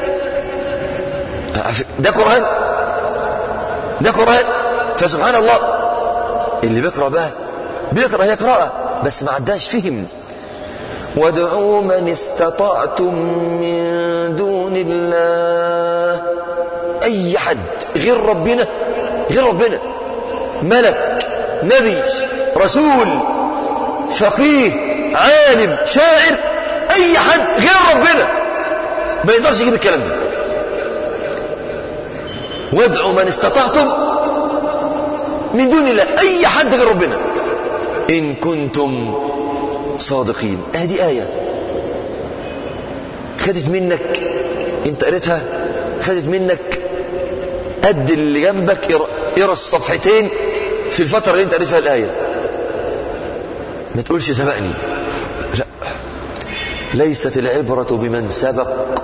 ده قرآن ده قرآن فسبحان الله اللي بيقرأ بقى بيقرأ هي قراءة بس ما عداش فهم وادعوا من استطعتم من دون الله أي حد غير ربنا غير ربنا ملك نبي رسول فقيه عالم شاعر أي حد غير ربنا ما يقدرش يجيب الكلام ده وادعوا من استطعتم من دون الله أي حد غير ربنا إن كنتم صادقين هذه آية خدت منك انت قريتها خدت منك قد اللي جنبك اقرا الصفحتين في الفترة اللي انت قريت فيها الآية ما تقولش سبقني لا ليست العبرة بمن سبق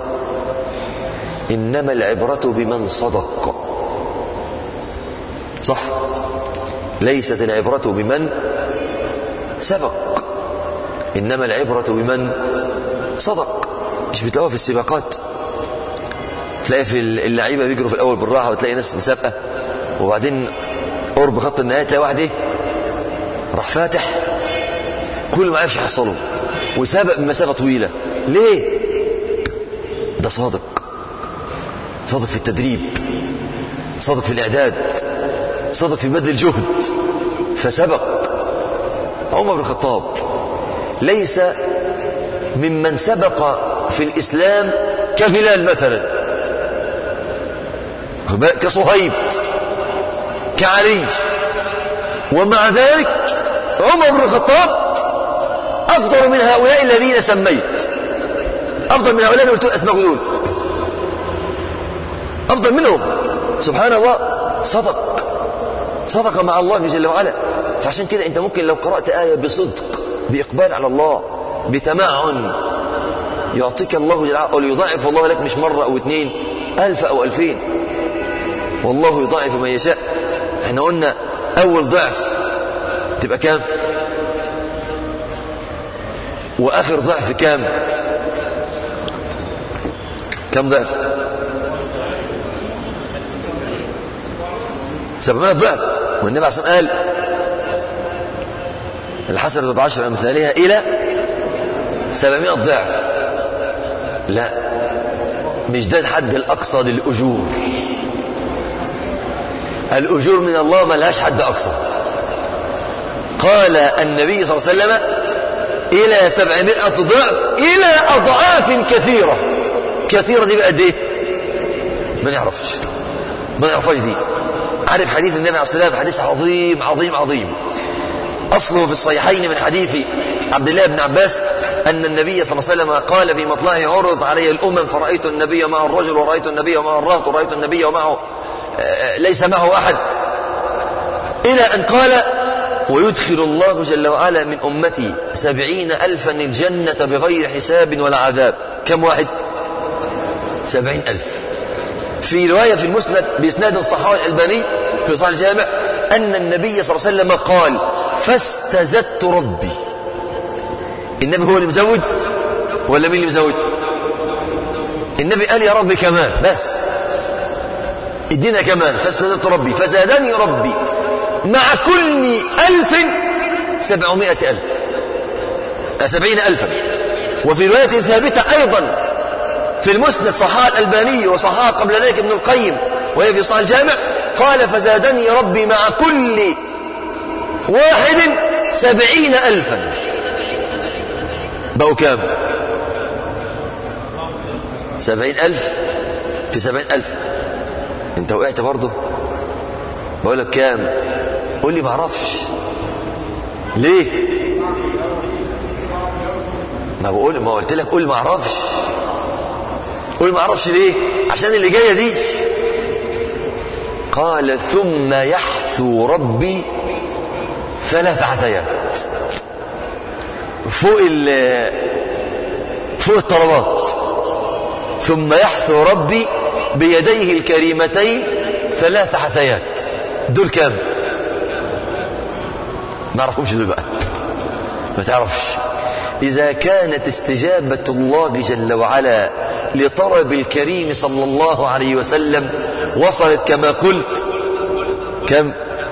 إنما العبرة بمن صدق صح ليست العبرة بمن سبق إنما العبرة بمن صدق مش بتلاقوها في السباقات تلاقي في اللعيبة بيجروا في الأول بالراحة وتلاقي ناس مسابقة وبعدين قرب خط النهاية تلاقي واحد إيه راح فاتح كل ما عرفش يحصله وسابق بمسافة طويلة ليه ده صادق صادق في التدريب صادق في الإعداد صادق في بذل الجهد فسبق عمر بن الخطاب ليس ممن سبق في الإسلام كبلال مثلا كصهيب كعلي ومع ذلك عمر بن الخطاب أفضل من هؤلاء الذين سميت أفضل من هؤلاء اللي قلت أسماء دول أفضل منهم سبحان الله صدق صدق مع الله جل وعلا فعشان كده أنت ممكن لو قرأت آية بصدق بإقبال على الله بتمعن يعطيك الله جل وعلا وليضاعف الله لك مش مرة أو اثنين ألف أو ألفين والله يضاعف من يشاء احنا قلنا أول ضعف تبقى كام وآخر ضعف كام كم ضعف سبعمائة ضعف والنبي عليه الصلاة قال الحسنة بعشر أمثالها إلى سبعمائة ضعف لا مش ده الحد الأقصى للأجور الأجور من الله ما لهاش حد أقصى قال النبي صلى الله عليه وسلم إلى سبعمائة ضعف إلى أضعاف كثيرة كثيرة دي بقى قد إيه؟ ما نعرفش ما نعرفهاش دي عارف حديث النبي عليه الصلاة والسلام حديث عظيم عظيم عظيم أصله في الصحيحين من حديث عبد الله بن عباس أن النبي صلى الله عليه وسلم قال في مطلعه عرض علي الأمم فرأيت النبي مع الرجل ورأيت النبي مع الرهط ورأيت النبي ومعه ليس معه أحد إلى أن قال ويدخل الله جل وعلا من أمتي سبعين ألفا الجنة بغير حساب ولا عذاب كم واحد سبعين ألف في رواية في المسند بإسناد صحاح الألباني في صحيح الجامع أن النبي صلى الله عليه وسلم قال فاستزدت ربي النبي هو اللي مزود ولا مين اللي مزود النبي قال يا ربي كمان بس ادينا كمان فاستزدت ربي فزادني ربي مع كل ألف سبعمائة ألف سبعين ألفا وفي رواية ثابتة أيضا في المسند صحاح الألباني وصحاح قبل ذلك ابن القيم وهي في صحاح الجامع قال فزادني ربي مع كل واحد سبعين ألفا بقوا كام سبعين ألف في سبعين ألف انت وقعت برضه بقول لك كام قول لي ما اعرفش ليه ما بقول ما قلت لك قول ما اعرفش قول ما اعرفش ليه عشان اللي جايه دي قال ثم يحثو ربي ثلاث عثيات فوق ال فوق الطلبات ثم يحثو ربي بيديه الكريمتين ثلاث حثيات دول كام ما اعرفهمش دول بقى ما تعرفش إذا كانت استجابة الله جل وعلا لطلب الكريم صلى الله عليه وسلم وصلت كما قلت كم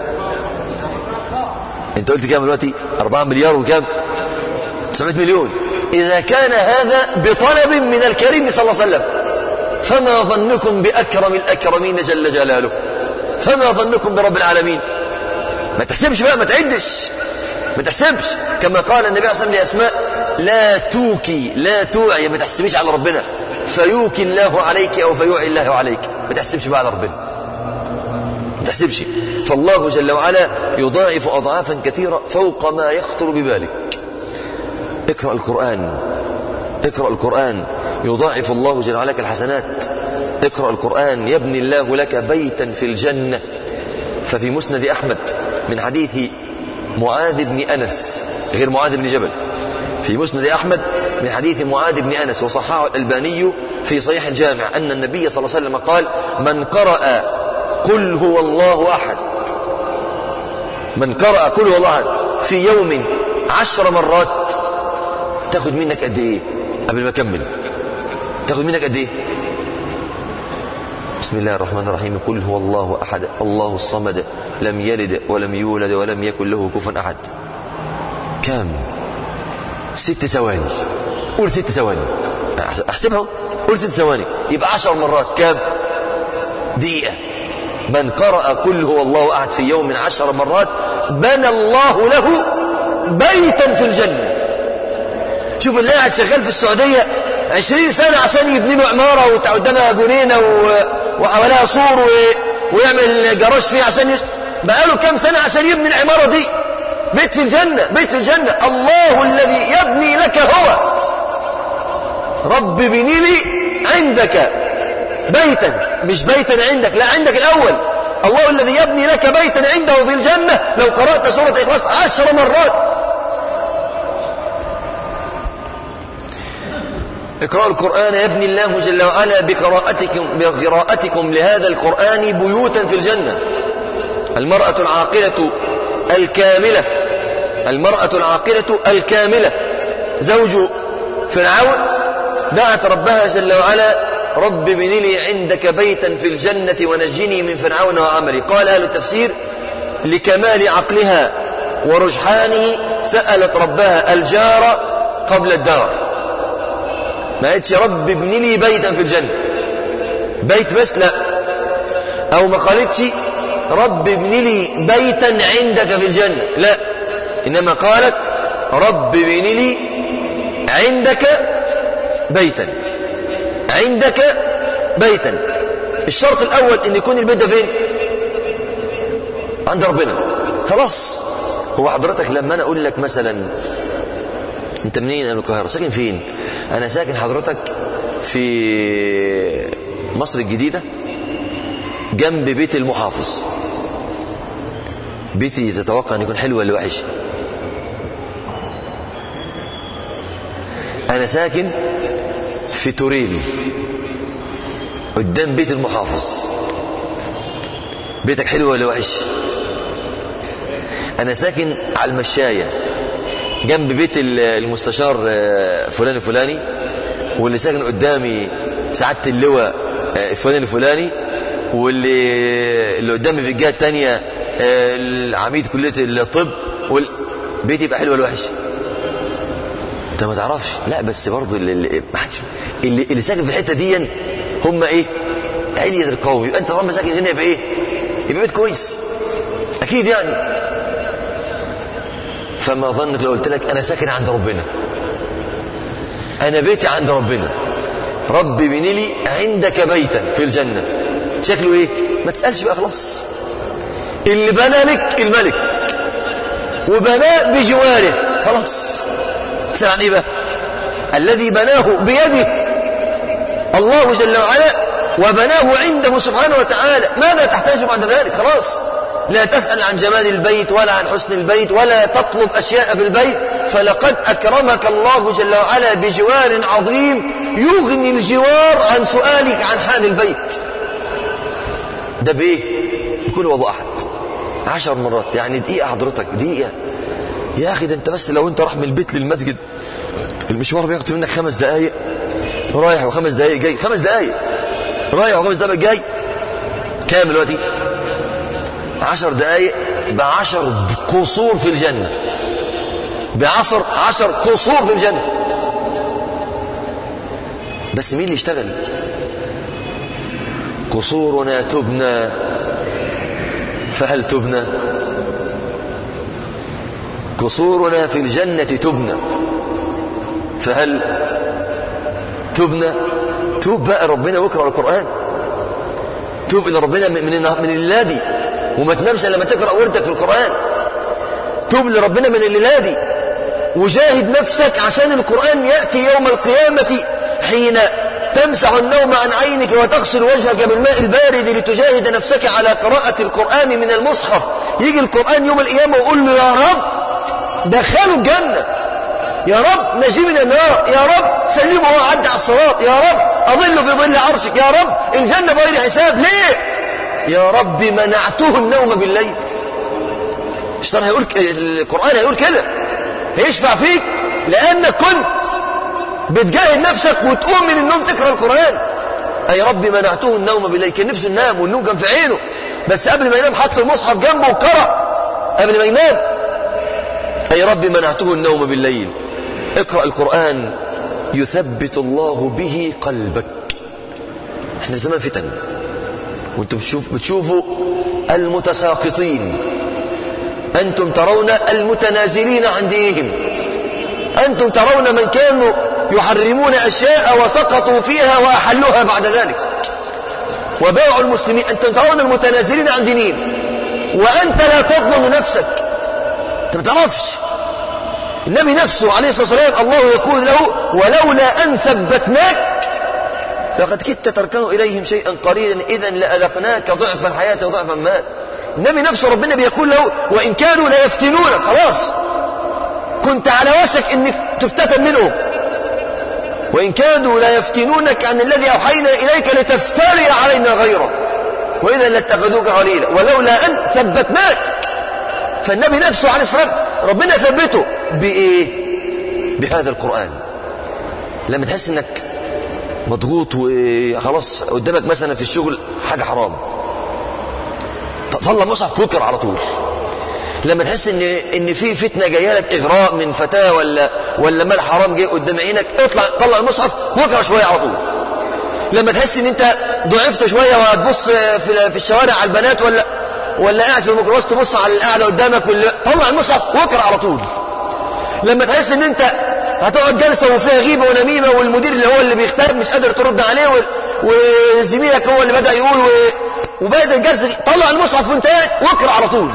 انت قلت كام دلوقتي 4 مليار وكم 900 مليون إذا كان هذا بطلب من الكريم صلى الله عليه وسلم فما ظنكم بأكرم الأكرمين جل جلاله فما ظنكم برب العالمين ما تحسبش بقى ما تعدش ما تحسبش كما قال النبي عليه الصلاة والسلام لأسماء لا توكي لا توعي ما تحسبيش على ربنا فيوكي الله عليك أو فيوعي الله عليك ما تحسبش بقى على ربنا ما تحسبش فالله جل وعلا يضاعف أضعافا كثيرة فوق ما يخطر ببالك اقرأ القرآن اقرأ القرآن يضاعف الله جل وعلا لك الحسنات اقرأ القرآن يبني الله لك بيتا في الجنة ففي مسند أحمد من حديث معاذ بن أنس غير معاذ بن جبل في مسند أحمد من حديث معاذ بن أنس وصححه الألباني في صحيح الجامع أن النبي صلى الله عليه وسلم قال من قرأ قل هو الله أحد من قرأ قل هو الله أحد في يوم عشر مرات تاخد منك قد إيه قبل ما أكمل تاخد منك قد إيه بسم الله الرحمن الرحيم قل هو الله أحد الله الصمد لم يلد ولم يولد ولم يكن له كفوا أحد كام ست ثواني قول ست ثواني احسبها قول ست ثواني يبقى عشر مرات كام دقيقة من قرأ قل هو الله أحد في يوم عشر مرات بنى الله له بيتا في الجنة شوف اللي قاعد شغال في السعودية عشرين سنة عشان يبني له عمارة وقدامها جنينة وحواليها سور و... ويعمل جراج فيه عشان يش... بقاله كام سنة عشان يبني العمارة دي بيت في الجنة بيت في الجنة الله الذي يبني لك هو رب بني لي عندك بيتا مش بيتا عندك لا عندك الأول الله الذي يبني لك بيتا عنده في الجنة لو قرأت سورة إخلاص عشر مرات اقرأوا القرآن يبني الله جل وعلا بقراءتكم, بقراءتكم لهذا القرآن بيوتا في الجنة المرأة العاقلة الكاملة المرأة العاقلة الكاملة زوج فرعون دعت ربها جل وعلا رب ابن لي عندك بيتا في الجنة ونجني من فرعون وعملي قال أهل التفسير لكمال عقلها ورجحانه سألت ربها الجار قبل الدار ما قالتش رب ابن لي بيتا في الجنة بيت بس لا أو ما قالتش رب ابن لي بيتا عندك في الجنة لا إنما قالت رب ابن لي عندك بيتا عندك بيتا الشرط الأول أن يكون البيت ده فين عند ربنا خلاص هو حضرتك لما أنا أقول لك مثلا أنت منين أنا القاهرة ساكن فين أنا ساكن حضرتك في مصر الجديدة جنب بيت المحافظ بيتي تتوقع أن يكون حلو ولا وحش أنا ساكن في توريل قدام بيت المحافظ بيتك حلو ولا وحش أنا ساكن على المشاية جنب بيت المستشار فلان الفلاني واللي ساكن قدامي سعادة اللواء فلان الفلاني واللي اللي قدامي في الجهة التانية العميد كلية الطب وال... بيتي يبقى حلو ولا وحش انت ما تعرفش لا بس برضه اللي, اللي, اللي, اللي ساكن في الحته دي هم ايه علية القوم يبقى انت طالما ساكن هنا يبقى ايه يبقى بيت كويس اكيد يعني فما ظنك لو قلت لك انا ساكن عند ربنا انا بيتي عند ربنا رب بن لي عندك بيتا في الجنه شكله ايه ما تسالش بقى خلاص اللي بنى لك الملك وبناه بجواره خلاص تسأل عن ايه بقى الذي بناه بيده الله جل وعلا وبناه عنده سبحانه وتعالى ماذا تحتاج بعد ذلك خلاص لا تسأل عن جمال البيت ولا عن حسن البيت ولا تطلب أشياء في البيت فلقد أكرمك الله جل وعلا بجوار عظيم يغني الجوار عن سؤالك عن حال البيت ده بإيه بكل وضع أحد عشر مرات يعني دقيقة حضرتك دقيقة يا أخي ده أنت بس لو أنت راح من البيت للمسجد المشوار بياخد منك خمس دقايق رايح وخمس دقايق جاي خمس دقايق رايح وخمس دقايق جاي كام دلوقتي عشر دقايق بعشر قصور في الجنة بعشر عشر قصور في الجنة بس مين اللي يشتغل قصورنا تبنى فهل تبنى قصورنا في الجنة تبنى فهل تبنى توب بقى ربنا واقرا القرآن توب إلى ربنا من من الليلة دي وما تنامش لما تقرأ وردك في القرآن توب لربنا من الليلة دي وجاهد نفسك عشان القرآن يأتي يوم القيامة حين تمسح النوم عن عينك وتغسل وجهك بالماء البارد لتجاهد نفسك على قراءة القرآن من المصحف يجي القرآن يوم القيامة ويقول له يا رب دخلوا الجنة يا رب نجي من النار يا رب سلمه وهو عدى على الصراط يا رب أظل في ظل عرشك يا رب الجنة بغير حساب ليه يا رب منعته النوم بالليل الشيطان هيقول القرآن هيقول كده هيشفع فيك لأنك كنت بتجاهد نفسك وتقوم من النوم تقرأ القرآن أي رب منعته النوم بالليل كان نفسه ينام والنوم كان في عينه بس قبل ما ينام حط المصحف جنبه وقرأ قبل ما ينام أي رب منعته النوم بالليل اقرأ القرآن يثبت الله به قلبك احنا زمان فتن وانتم بتشوف بتشوفوا المتساقطين أنتم ترون المتنازلين عن دينهم أنتم ترون من كانوا يحرمون أشياء وسقطوا فيها وأحلوها بعد ذلك وباعوا المسلمين أنتم ترون المتنازلين عن دينهم وأنت لا تضمن نفسك أنت ما تعرفش النبي نفسه عليه الصلاة والسلام الله يقول له ولولا أن ثبتناك لقد كدت تركن إليهم شيئا قليلا إذا لأذقناك ضعف الحياة وضعف المال النبي نفسه ربنا بيقول له وإن كانوا ليفتنونك خلاص كنت على وشك أنك تفتتن منهم وإن كانوا ليفتنونك عن الذي أوحينا إليك لتفتري علينا غيره وإذا لاتخذوك خليلا ولولا أن ثبتناك فالنبي نفسه عليه الصلاة والسلام ربنا ثبته بإيه بهذا القرآن لما تحس أنك مضغوط وخلاص قدامك مثلا في الشغل حاجة حرام طلع مصحف فكر على طول لما تحس ان ان في فتنه جايه لك اغراء من فتاه ولا ولا مال حرام جاي قدام عينك اطلع طلع المصحف واقرا شويه على طول لما تحس ان انت ضعفت شويه وهتبص في في الشوارع على البنات ولا ولا قاعد في الميكروباص تبص على القاعده قدامك ولا طلع المصحف واقرا على طول لما تحس ان انت هتقعد جلسه وفيها غيبه ونميمه والمدير اللي هو اللي بيختار مش قادر ترد عليه وزميلك هو اللي بدا يقول و... وبدا الجلسه طلع المصحف وانت قاعد واقرا على طول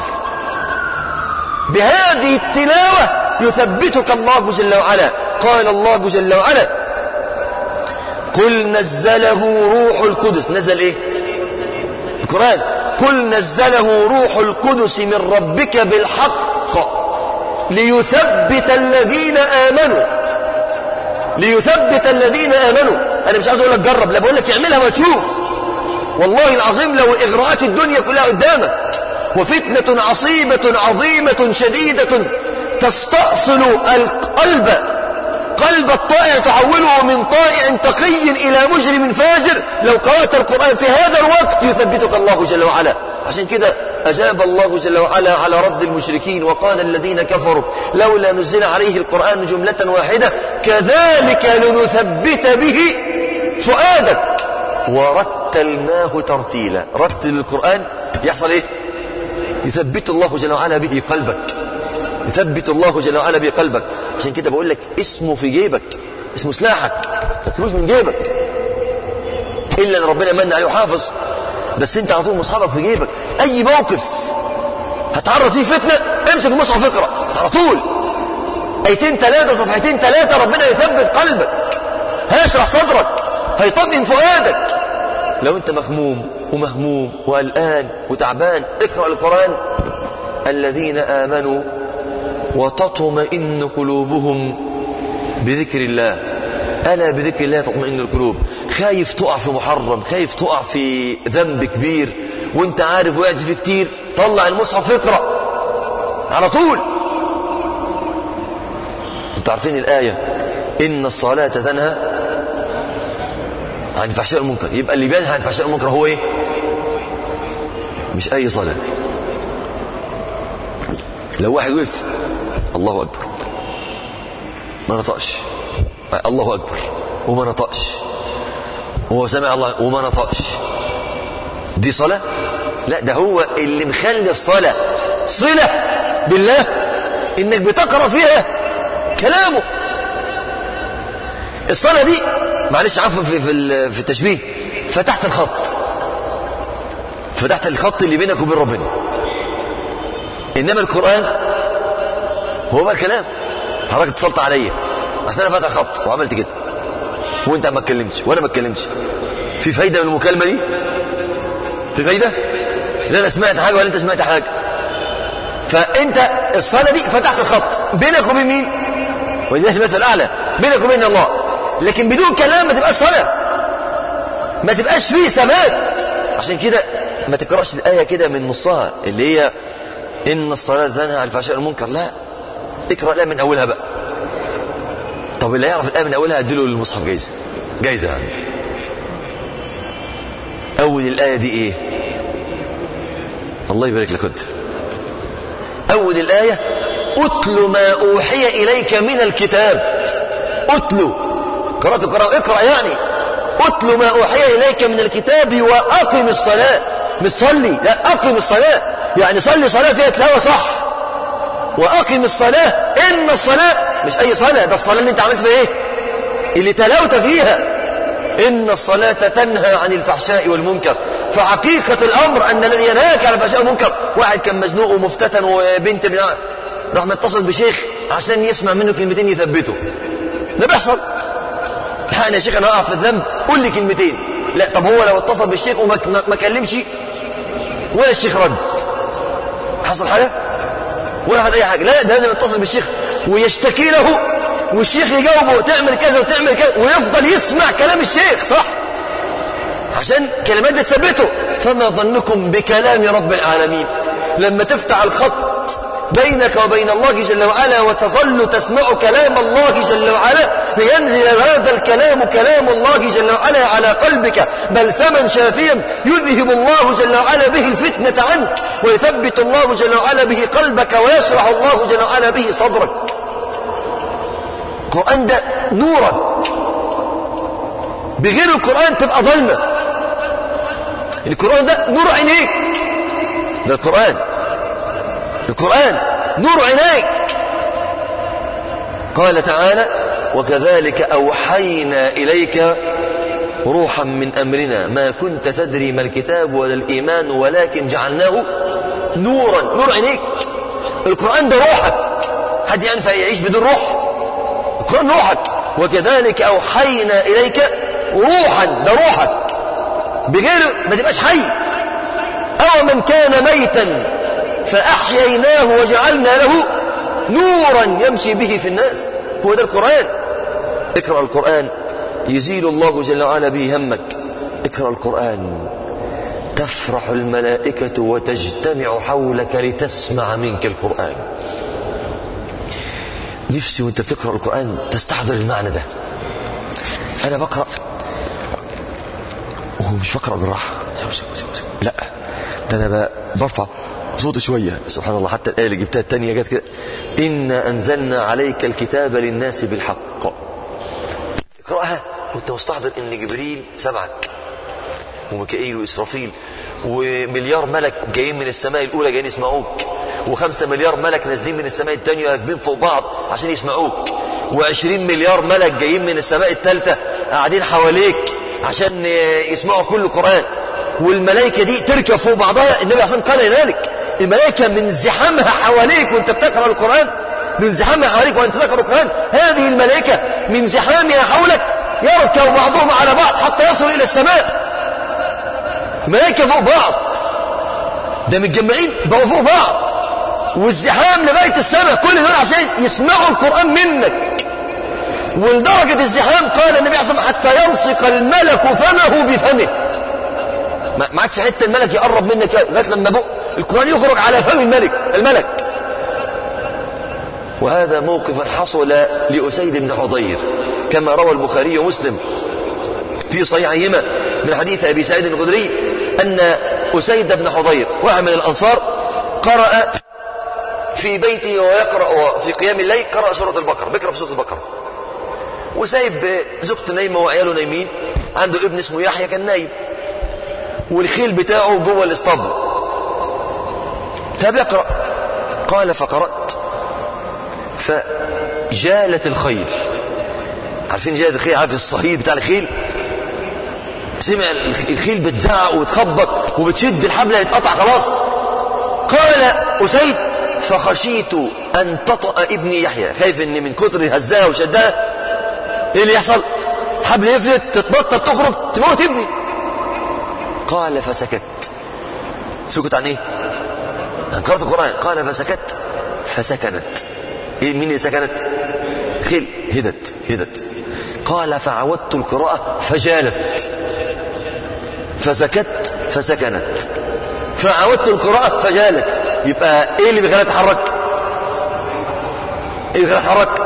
بهذه التلاوة يثبتك الله جل وعلا قال الله جل وعلا قل نزله روح القدس نزل ايه القرآن قل نزله روح القدس من ربك بالحق ليثبت الذين آمنوا ليثبت الذين آمنوا أنا مش عايز أقول لك جرب لا بقول لك اعملها وتشوف والله العظيم لو إغراءات الدنيا كلها قدامك وفتنة عصيبة عظيمة شديدة تستأصل القلب قلب الطائع تحوله من طائع تقي إلى مجرم فاجر لو قرأت القرآن في هذا الوقت يثبتك الله جل وعلا عشان كده أجاب الله جل وعلا على رد المشركين وقال الذين كفروا لولا نزل عليه القرآن جملة واحدة كذلك لنثبت به فؤادك ورتلناه ترتيلا رتل القرآن يحصل ايه يثبت الله جل وعلا به قلبك يثبت الله جل وعلا به قلبك عشان كده بقول لك اسمه في جيبك اسمه سلاحك ما تسيبوش من جيبك الا ان ربنا من عليه وحافظ بس انت على طول مصحفك في جيبك اي موقف هتعرض فيه فتنه امسك المصحف اقرا على طول ايتين ثلاثه صفحتين ثلاثه ربنا يثبت قلبك هيشرح صدرك هيطمئن فؤادك لو انت مخموم ومهموم وقلقان وتعبان اقرا القران الذين امنوا وتطمئن قلوبهم بذكر الله الا بذكر الله تطمئن القلوب خايف تقع في محرم خايف تقع في ذنب كبير وانت عارف وقعت فيه كتير طلع المصحف اقرا على طول انتوا عارفين الايه ان الصلاه تنهى عن الفحشاء والمنكر يبقى اللي بينهى عن الفحشاء والمنكر هو ايه مش اي صلاه لو واحد وقف الله اكبر ما نطقش الله اكبر وما نطقش هو سمع الله وما نطقش دي صلاه لا ده هو اللي مخلي الصلاه صله بالله انك بتقرا فيها كلامه الصلاه دي معلش عفوا في في في التشبيه فتحت الخط فتحت الخط اللي بينك وبين ربنا انما القران هو بقى كلام حضرتك اتصلت عليا عشان انا فاتح خط وعملت كده وانت ما اتكلمتش وانا ما اتكلمتش في فايده من المكالمه دي في فايده لا انا سمعت حاجه ولا انت سمعت حاجه فانت الصلاه دي فتحت الخط بينك وبين مين ولله المثل الاعلى بينك وبين الله لكن بدون كلام ما تبقاش صلاه ما تبقاش فيه ثبات عشان كده ما تقراش الايه كده من نصها اللي هي ان الصلاه تنهى عن الفحشاء والمنكر لا اقرا الايه من اولها بقى طب اللي يعرف الايه من اولها اديله المصحف جايزه جايزه يعني اول الايه دي ايه الله يبارك لك انت اول الايه أتل ما أوحي إليك من الكتاب أتل قرأت قراءة اقرأ يعني أتل ما أوحي إليك من الكتاب وأقم الصلاة مش صلي لا أقم الصلاة يعني صلي صلاة فيها تلاوة صح وأقم الصلاة إن الصلاة مش أي صلاة ده الصلاة اللي أنت عملت فيها إيه اللي تلوت فيها إن الصلاة تنهى عن الفحشاء والمنكر فحقيقة الأمر أن الذي ينهاك عن الفحشاء والمنكر واحد كان مزنوق ومفتتن وبنت من راح متصل بشيخ عشان يسمع منه كلمتين يثبته ده بيحصل الحقني يا شيخ أنا أقع في الذنب قول لي كلمتين لا طب هو لو اتصل بالشيخ وما ما كلمش ولا الشيخ رد حصل حاجة ولا حد أي حاجة لا ده لازم يتصل بالشيخ ويشتكي له والشيخ يجاوبه تعمل كذا وتعمل كذا ويفضل يسمع كلام الشيخ صح عشان كلمات دي تثبته فما ظنكم بكلام رب العالمين لما تفتح الخط بينك وبين الله جل وعلا وتظل تسمع كلام الله جل وعلا لينزل هذا الكلام كلام الله جل وعلا على قلبك بلسما شافيا يذهب الله جل وعلا به الفتنة عنك ويثبت الله جل وعلا به قلبك ويشرح الله جل وعلا به صدرك القرآن ده نورك بغير القرآن تبقى ظلمة القرآن ده نور عينيك ده القرآن القرآن نور عينيك قال تعالى وكذلك أوحينا إليك روحا من أمرنا ما كنت تدري ما الكتاب ولا الإيمان ولكن جعلناه نورا نور عينيك القرآن ده روحك حد ينفع يعيش بدون روح القرآن روحك وكذلك أوحينا إليك روحا ده روحك بغير ما تبقاش حي أو من كان ميتا فأحييناه وجعلنا له نورا يمشي به في الناس هو ده القرآن اقرأ القرآن يزيل الله جل وعلا به همك اقرأ القرآن تفرح الملائكة وتجتمع حولك لتسمع منك القرآن نفسي وانت بتقرأ القرآن تستحضر المعنى ده أنا بقرأ وهو مش بقرأ بالراحة لا ده أنا برفع صوتي شوية سبحان الله حتى الآية اللي جبتها التانية جت كده إنا أنزلنا عليك الكتاب للناس بالحق اقرأها وانت مستحضر إن جبريل سمعك وميكائيل وإسرافيل ومليار ملك جايين من السماء الأولى جايين يسمعوك وخمسة مليار ملك نازلين من السماء الثانية راكبين فوق بعض عشان يسمعوك وعشرين مليار ملك جايين من السماء الثالثة قاعدين حواليك عشان يسمعوا كل القرآن والملائكة دي تركب فوق بعضها النبي عليه قال ذلك الملائكة من زحامها حواليك وانت بتقرأ القرآن من زحامها حواليك وانت تقرأ القرآن هذه الملائكة من زحامها حولك يركب بعضهم على بعض حتى يصل إلى السماء الملائكة فوق بعض ده متجمعين بقوا فوق بعض والزحام لغاية السماء كل دول عشان يسمعوا القرآن منك ولدرجة الزحام قال النبي عليه الصلاة حتى يلصق الملك فمه بفمه ما عادش حتى الملك يقرب منك لغاية لما بق القرآن يخرج على فم الملك الملك وهذا موقف حصل لأسيد بن حضير كما روى البخاري ومسلم في صحيحهما من حديث أبي سعيد الخدري أن أسيد بن حضير واحد من الأنصار قرأ في بيته ويقرأ في قيام الليل قرأ سورة البقرة بيقرأ في سورة البقرة وسايب زوجته نايمة وعياله نايمين عنده ابن اسمه يحيى كان نايم والخيل بتاعه جوه الاسطبل فبيقرأ قال فقرأت فجالت الخيل عارفين جالت الخيل عارف الصهيل بتاع الخيل سمع الخيل بتزعق وتخبط وبتشد الحبل هيتقطع خلاص قال أسيد فخشيت أن تطأ ابني يحيى خايف ان من كتر هزها وشدها ايه اللي يحصل حبل يفلت تتنطط تخرج تموت ابني قال فسكت سكت عن ايه عن قراءة القرآن قال فسكت فسكنت إيه مين اللي سكنت خيل هدت هدت قال فعودت القراءة فجالت فسكت فسكنت فعودت القراءة فجالت يبقى ايه اللي بيخليها تتحرك ايه اللي بيخليها تتحرك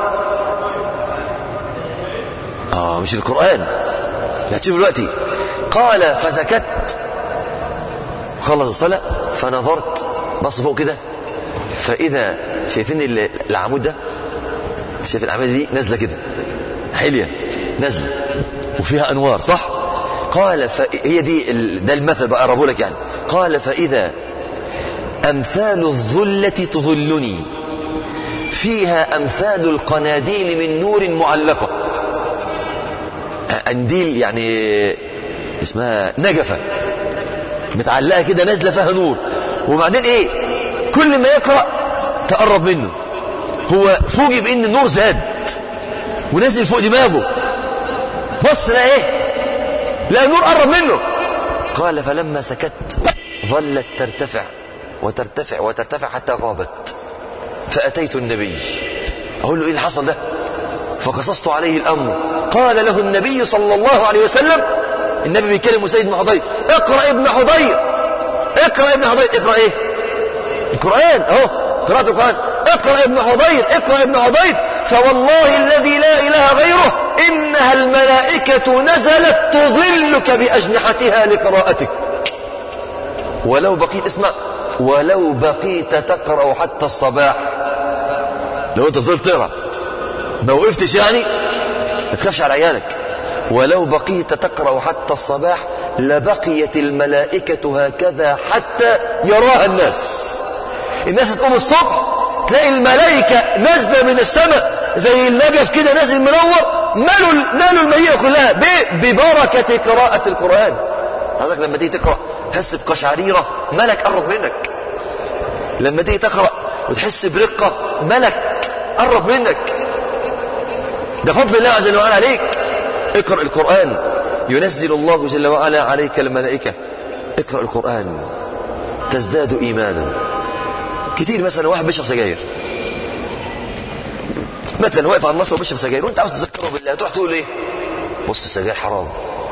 اه مش القرآن لا تشوف دلوقتي قال فسكت خلص الصلاة فنظرت بص فوق كده فإذا شايفين ال- العمود ده شايف العمود دي نازلة كده حلية نازلة وفيها أنوار صح قال فهي دي ال- ده المثل بقى أقربه لك يعني قال فإذا أمثال الظلة تظلني فيها أمثال القناديل من نور معلقة قنديل يعني اسمها نجفة متعلقة كده نازلة فيها نور وبعدين ايه كل ما يقرأ تقرب منه هو فوجئ بان النور زاد ونزل فوق دماغه بص لا ايه لا النور قرب منه قال فلما سكت ظلت ترتفع وترتفع وترتفع حتى غابت فأتيت النبي أقول له إيه اللي حصل ده فقصصت عليه الأمر قال له النبي صلى الله عليه وسلم النبي بيكلم سيد بن حضير اقرأ ابن حضير اقرأ ابن حضير اقرأ ايه القرآن اهو قراءة القرآن اقرأ ابن حضير اقرأ ابن حضير فوالله الذي لا إله غيره إنها الملائكة نزلت تظلك بأجنحتها لقراءتك ولو بقيت اسمع ولو بقيت تقرأ حتى الصباح لو انت فضلت تقرأ ما وقفتش يعني ما تخافش على عيالك ولو بقيت تقرأ حتى الصباح لبقيت الملائكة هكذا حتى يراها الناس الناس تقوم الصبح تلاقي الملائكة نازلة من السماء زي النجف كده نازل منور مالوا مالوا المدينة كلها ب- ببركة قراءة القرآن حضرتك لما تيجي تقرأ تحس بقشعريرة ملك قرب منك لما تيجي تقرأ وتحس برقة ملك قرب منك ده فضل الله جل وعلا عليك اقرأ القرآن ينزل الله جل وعلا عليك الملائكة اقرأ القرآن تزداد إيمانا كتير مثلا واحد بيشرب سجاير مثلا واقف على النصر وبيشرب سجاير وانت عاوز تذكره بالله تروح تقول ايه بص السجاير حرام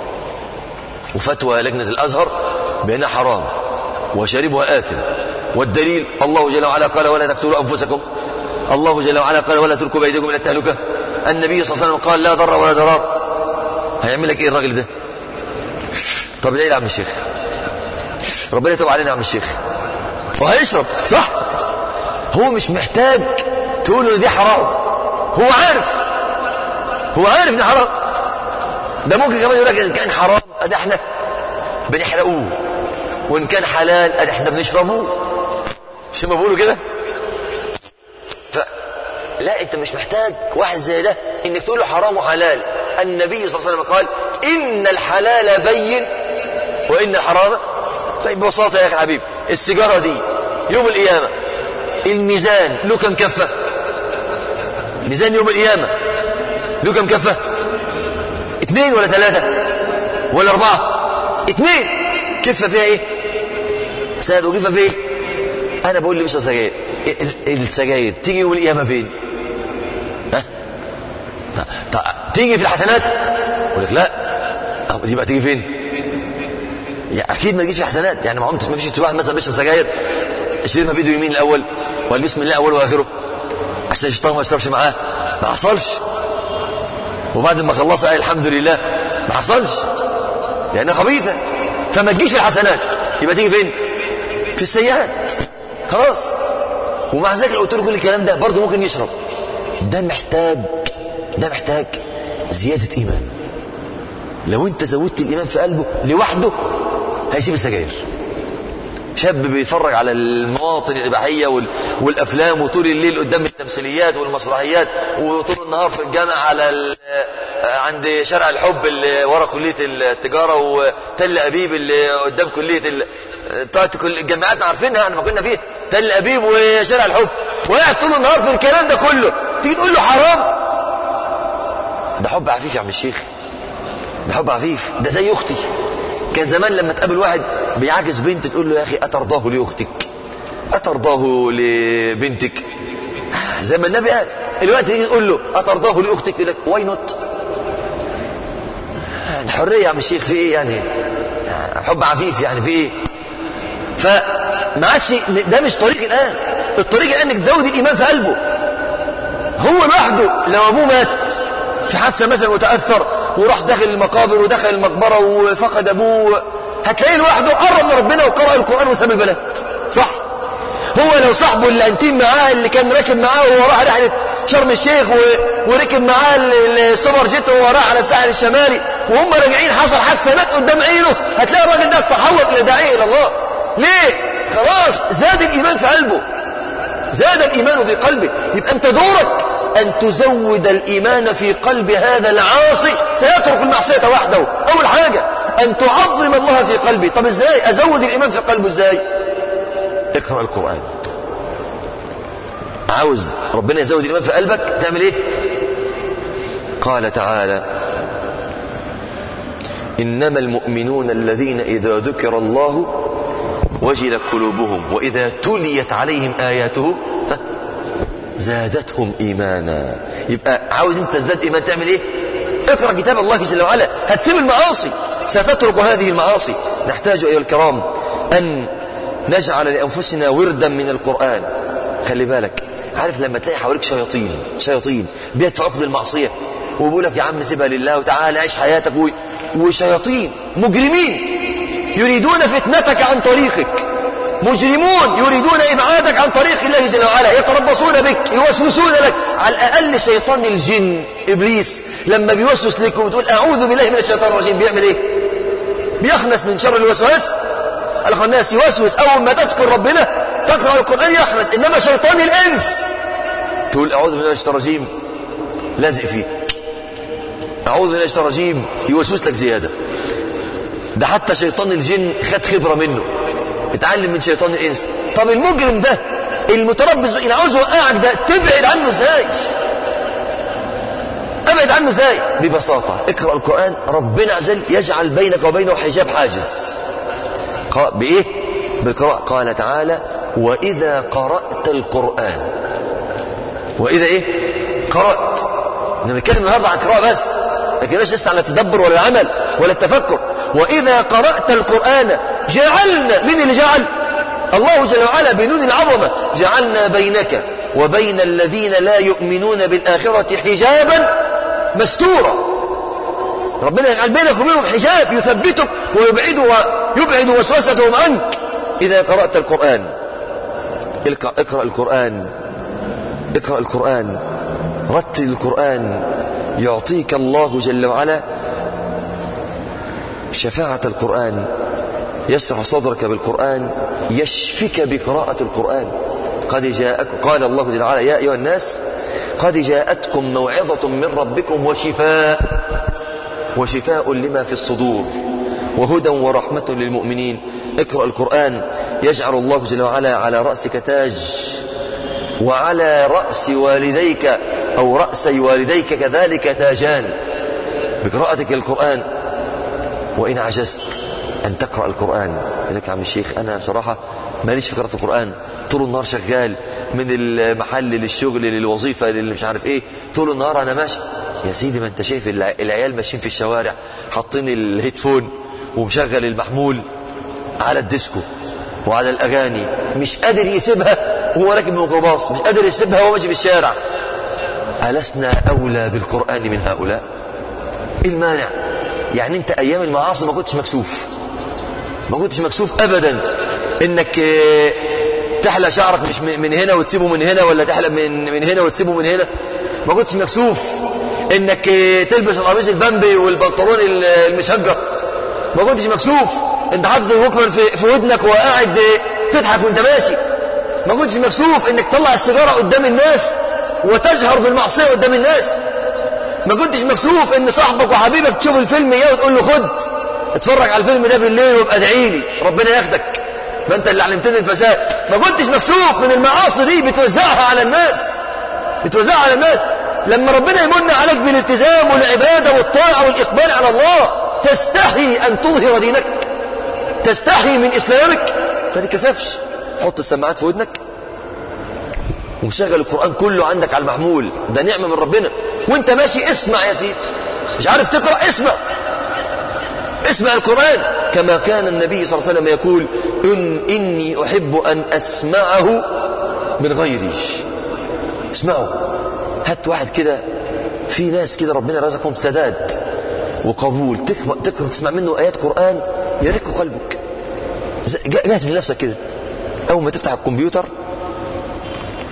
وفتوى لجنة الأزهر بأنها حرام وشاربها آثم والدليل الله جل وعلا قال ولا تقتلوا أنفسكم الله جل وعلا قال ولا تلقوا بأيديكم إلى التهلكة النبي صلى الله عليه وسلم قال لا ضر ولا ضرار هيعمل لك ايه الراجل ده طب ليه يا عم الشيخ ربنا يتوب علينا يا عم الشيخ وهيشرب صح هو مش محتاج تقول له دي حرام هو عارف هو عارف ان حرام ده ممكن كمان يقول لك ان كان حرام ادي احنا بنحرقوه وان كان حلال ادي احنا بنشربوه مش ما بيقولوا كده ف لا انت مش محتاج واحد زي ده انك تقول له حرام وحلال النبي صلى الله عليه وسلم قال ان الحلال بين وان الحرام بين ببساطه يا اخي الحبيب السيجاره دي يوم القيامه الميزان له كم كفه ميزان يوم القيامه له كم كفه اثنين ولا ثلاثه ولا اربعه اثنين كفه فيها ايه سند وكفه فيها ايه انا بقول لي بيشرب سجاير ال- ال- السجاير تيجي يوم القيامه فين ها ط- ط- تيجي في الحسنات اقول لك لا طب يبقى تيجي فين يعني اكيد ما تجيش في الحسنات يعني ما عمت ما فيش واحد مثلا بيشرب سجاير يشيلها بايده اليمين الاول وقال بسم الله اوله واخره عشان الشيطان ما يشربش معاه ما حصلش وبعد ما خلصها قال الحمد لله ما حصلش لانها خبيثه فما تجيش في الحسنات يبقى تيجي فين في السيئات خلاص ومع ذلك لو قلت له كل الكلام ده برضه ممكن يشرب ده محتاج ده محتاج زيادة إيمان لو أنت زودت الإيمان في قلبه لوحده هيسيب السجاير شاب بيتفرج على المواطن الإباحية وال... والأفلام وطول الليل قدام التمثيليات والمسرحيات وطول النهار في الجامع على ال... عند شارع الحب اللي ورا كلية التجارة وتل أبيب اللي قدام كلية ال... بتاعت كل الجامعات عارفينها احنا ما كنا فيها تل أبيب وشارع الحب وقاعد طول النهار في الكلام ده كله تيجي تقول له حرام ده حب عفيف يا عم الشيخ ده حب عفيف ده زي اختي كان زمان لما تقابل واحد بيعاكس بنت تقول له يا اخي اترضاه لاختك اترضاه لبنتك زي ما النبي قال الوقت تيجي تقول له اترضاه لاختك يقول لك واي نوت الحريه يا عم الشيخ في ايه يعني حب عفيف يعني في ايه فما عادش ده مش طريق الان الطريق الان انك تزود الايمان في قلبه هو لوحده لو ابوه مات في حادثه مثلا وتاثر وراح داخل المقابر ودخل المقبره وفقد ابوه هتلاقيه لوحده قرب لربنا وقرأ القرآن وساب البلد صح هو لو صاحبه اللي انتيم معاه اللي كان راكب معاه وهو راح رحلة شرم الشيخ و... وركب معاه ال- السوبر جيت وهو راح على الساحل الشمالي وهم راجعين حصل حادثة مات قدام عينه هتلاقي الراجل ده تحول إلى داعية إلى الله ليه؟ خلاص زاد الإيمان في قلبه زاد الإيمان في قلبه يبقى أنت دورك أن تزود الإيمان في قلب هذا العاصي سيترك المعصية وحده أول حاجة أن تعظم الله في قلبه طب إزاي أزود الإيمان في قلبه إزاي اقرأ القرآن عاوز ربنا يزود الإيمان في قلبك تعمل إيه قال تعالى إنما المؤمنون الذين إذا ذكر الله وجلت قلوبهم وإذا تليت عليهم آياته ها، زادتهم إيمانا يبقى عاوز أنت تزداد إيمان تعمل إيه اقرأ كتاب الله جل وعلا هتسيب المعاصي ستترك هذه المعاصي نحتاج أيها الكرام أن نجعل لأنفسنا وردا من القرآن خلي بالك عارف لما تلاقي حواليك شياطين شياطين بيدفعوك للمعصية وبيقول لك يا عم سيبها لله وتعالى عيش حياتك و... وشياطين مجرمين يريدون فتنتك عن طريقك مجرمون يريدون إبعادك عن طريق الله جل وعلا يتربصون بك يوسوسون لك على الأقل شيطان الجن إبليس لما بيوسوس لك وبتقول أعوذ بالله من الشيطان الرجيم بيعمل إيه بيخنس من شر الوسواس الخناس يوسوس أول ما تذكر ربنا تقرأ القرآن يخنس إنما شيطان الإنس تقول أعوذ بالله من الشيطان الرجيم لازق فيه أعوذ بالله من الشيطان الرجيم يوسوس لك زيادة ده حتى شيطان الجن خد خبرة منه اتعلم من شيطان الإنس طب المجرم ده المتربص اللي عاوز يوقعك ده تبعد عنه ازاي ابعد عنه ازاي ببساطة اقرأ القرآن ربنا عز وجل يجعل بينك وبينه حجاب حاجز قا- بإيه بالقراءة قال تعالى وإذا قرأت القرآن وإذا إيه قرأت احنا بنتكلم النهارده عن القراءة بس لكن مش لسه على التدبر ولا العمل ولا التفكر وإذا قرأت القرآن جعلنا من اللي جعل الله جل وعلا بنون العظمة جعلنا بينك وبين الذين لا يؤمنون بالآخرة حجابا مستورا ربنا يجعل بينك وبينهم حجاب يثبتك ويبعد ويبعد وسوستهم عنك إذا قرأت القرآن اقرأ, اقرأ القرآن اقرأ القرآن رتل القرآن يعطيك الله جل وعلا شفاعة القرآن يسرح صدرك بالقرآن يشفك بقراءة القرآن قد جاءكم قال الله جل وعلا يا أيها الناس قد جاءتكم موعظة من ربكم وشفاء وشفاء لما في الصدور وهدى ورحمة للمؤمنين اقرأ القرآن يجعل الله جل وعلا على رأسك تاج وعلى رأس والديك أو رأسي والديك كذلك تاجان بقراءتك للقرآن وإن عجزت أن تقرأ القرآن لك يا عم الشيخ أنا بصراحة ماليش في قراءة القرآن طول النهار شغال من المحل للشغل للوظيفة للي مش عارف إيه طول النهار أنا ماشي يا سيدي ما أنت شايف الع- العيال ماشيين في الشوارع حاطين الهيدفون ومشغل المحمول على الديسكو وعلى الأغاني مش قادر يسيبها وهو راكب الميكروباص مش قادر يسيبها وهو ماشي في الشارع ألسنا أولى بالقرآن من هؤلاء إيه المانع يعني أنت أيام المعاصي ما كنتش مكسوف ما كنتش مكسوف أبدا إنك آه، تحلق شعرك مش من من هنا وتسيبه من هنا ولا تحلق من من هنا وتسيبه من هنا ما كنتش مكسوف إنك آه، تلبس القميص البامبي والبنطلون ال- المشجر ما كنتش مكسوف انت حاطط الوكمان في, في ودنك وقاعد آه، تضحك وانت ماشي ما كنتش مكسوف انك تطلع السيجاره قدام الناس وتجهر بالمعصيه قدام الناس ما كنتش مكسوف ان صاحبك وحبيبك تشوف الفيلم اياه وتقول له خد اتفرج على الفيلم ده بالليل وابقى ادعي لي ربنا ياخدك ما انت اللي علمتني الفساد ما كنتش مكسوف من المعاصي دي بتوزعها على الناس بتوزعها على الناس لما ربنا يمن عليك بالالتزام والعباده والطاعه والاقبال على الله تستحي ان تظهر دينك تستحي من اسلامك ما تتكسفش حط السماعات في ودنك وشغل القرآن كله عندك على المحمول ده نعمة من ربنا وانت ماشي اسمع يا سيدي مش عارف تقرأ اسمع اسمع القرآن كما كان النبي صلى الله عليه وسلم يقول إن إني أحب أن أسمعه من غيري اسمعوا هات واحد كده في ناس كده ربنا رزقهم سداد وقبول تقرأ تقرأ تسمع منه آيات قرآن يرق قلبك ز- جهز لنفسك كده أول ما تفتح الكمبيوتر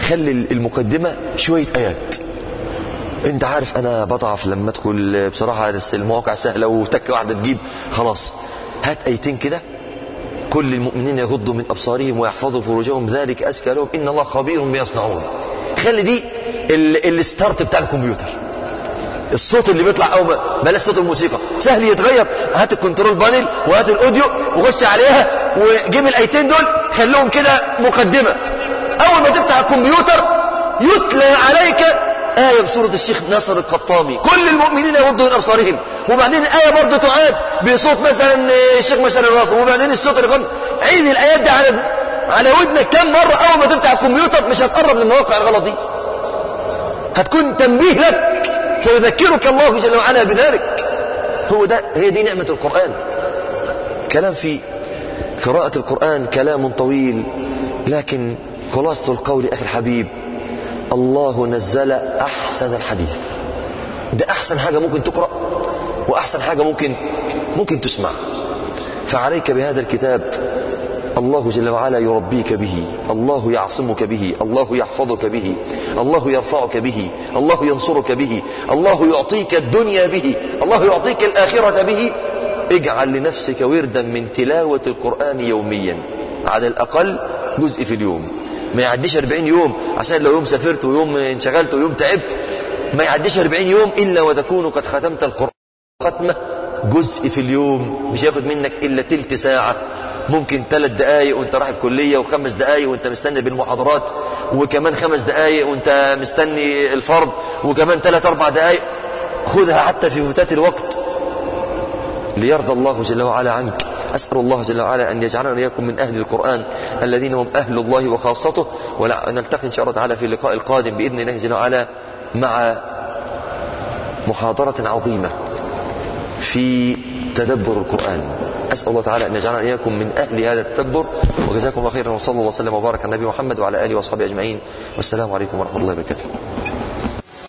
خلي المقدمة شوية آيات انت عارف انا بضعف لما ادخل بصراحة المواقع سهلة وتكة واحدة تجيب خلاص هات ايتين كده كل المؤمنين يغضوا من ابصارهم ويحفظوا فروجهم ذلك ازكى لهم ان الله خبير بما يصنعون خلي دي ال- الستارت بتاع الكمبيوتر الصوت اللي بيطلع او ما- بلاش صوت الموسيقى سهل يتغير هات الكنترول بانل وهات الاوديو وخش عليها وجيب الايتين دول خليهم كده مقدمه اول ما تفتح الكمبيوتر يتلى عليك آية بسورة الشيخ ناصر القطامي كل المؤمنين يغضوا من أبصارهم وبعدين الآية برضه تعاد بصوت مثلا الشيخ مثلا الراسل وبعدين الصوت اللي غن عيد الآيات دي على على ودنك كم مرة أول ما تفتح الكمبيوتر مش هتقرب للمواقع الغلط دي هتكون تنبيه لك فيذكرك الله جل وعلا بذلك هو ده هي دي نعمة القرآن كلام في قراءة القرآن كلام طويل لكن خلاصة القول أخي الحبيب الله نزل أحسن الحديث ده أحسن حاجة ممكن تقرأ وأحسن حاجة ممكن ممكن تسمع فعليك بهذا الكتاب الله جل وعلا يربيك به الله يعصمك به الله يحفظك به الله يرفعك به الله ينصرك به الله يعطيك الدنيا به الله يعطيك الآخرة به اجعل لنفسك وردا من تلاوة القرآن يوميا على الأقل جزء في اليوم ما يعديش 40 يوم عشان لو يوم سافرت ويوم انشغلت ويوم تعبت ما يعديش 40 يوم إلا وتكون قد ختمت القرآن ختمة جزء في اليوم مش ياخد منك إلا تلت ساعة ممكن ثلاث دقايق وانت رايح الكلية وخمس دقايق وانت مستني بالمحاضرات وكمان خمس دقايق وانت مستني الفرض وكمان ثلاث أربع دقايق خذها حتى في فتات الوقت ليرضى الله جل وعلا عنك أسأل الله جل وعلا أن يجعلنا إياكم من أهل القرآن الذين هم أهل الله وخاصته ونلتقي إن شاء الله تعالى في اللقاء القادم بإذن الله جل وعلا مع محاضرة عظيمة في تدبر القرآن أسأل الله تعالى أن يجعلنا إياكم من أهل هذا التدبر وجزاكم الله خيرا وصلى الله وسلم وبارك على النبي محمد وعلى آله وصحبه أجمعين والسلام عليكم ورحمة الله وبركاته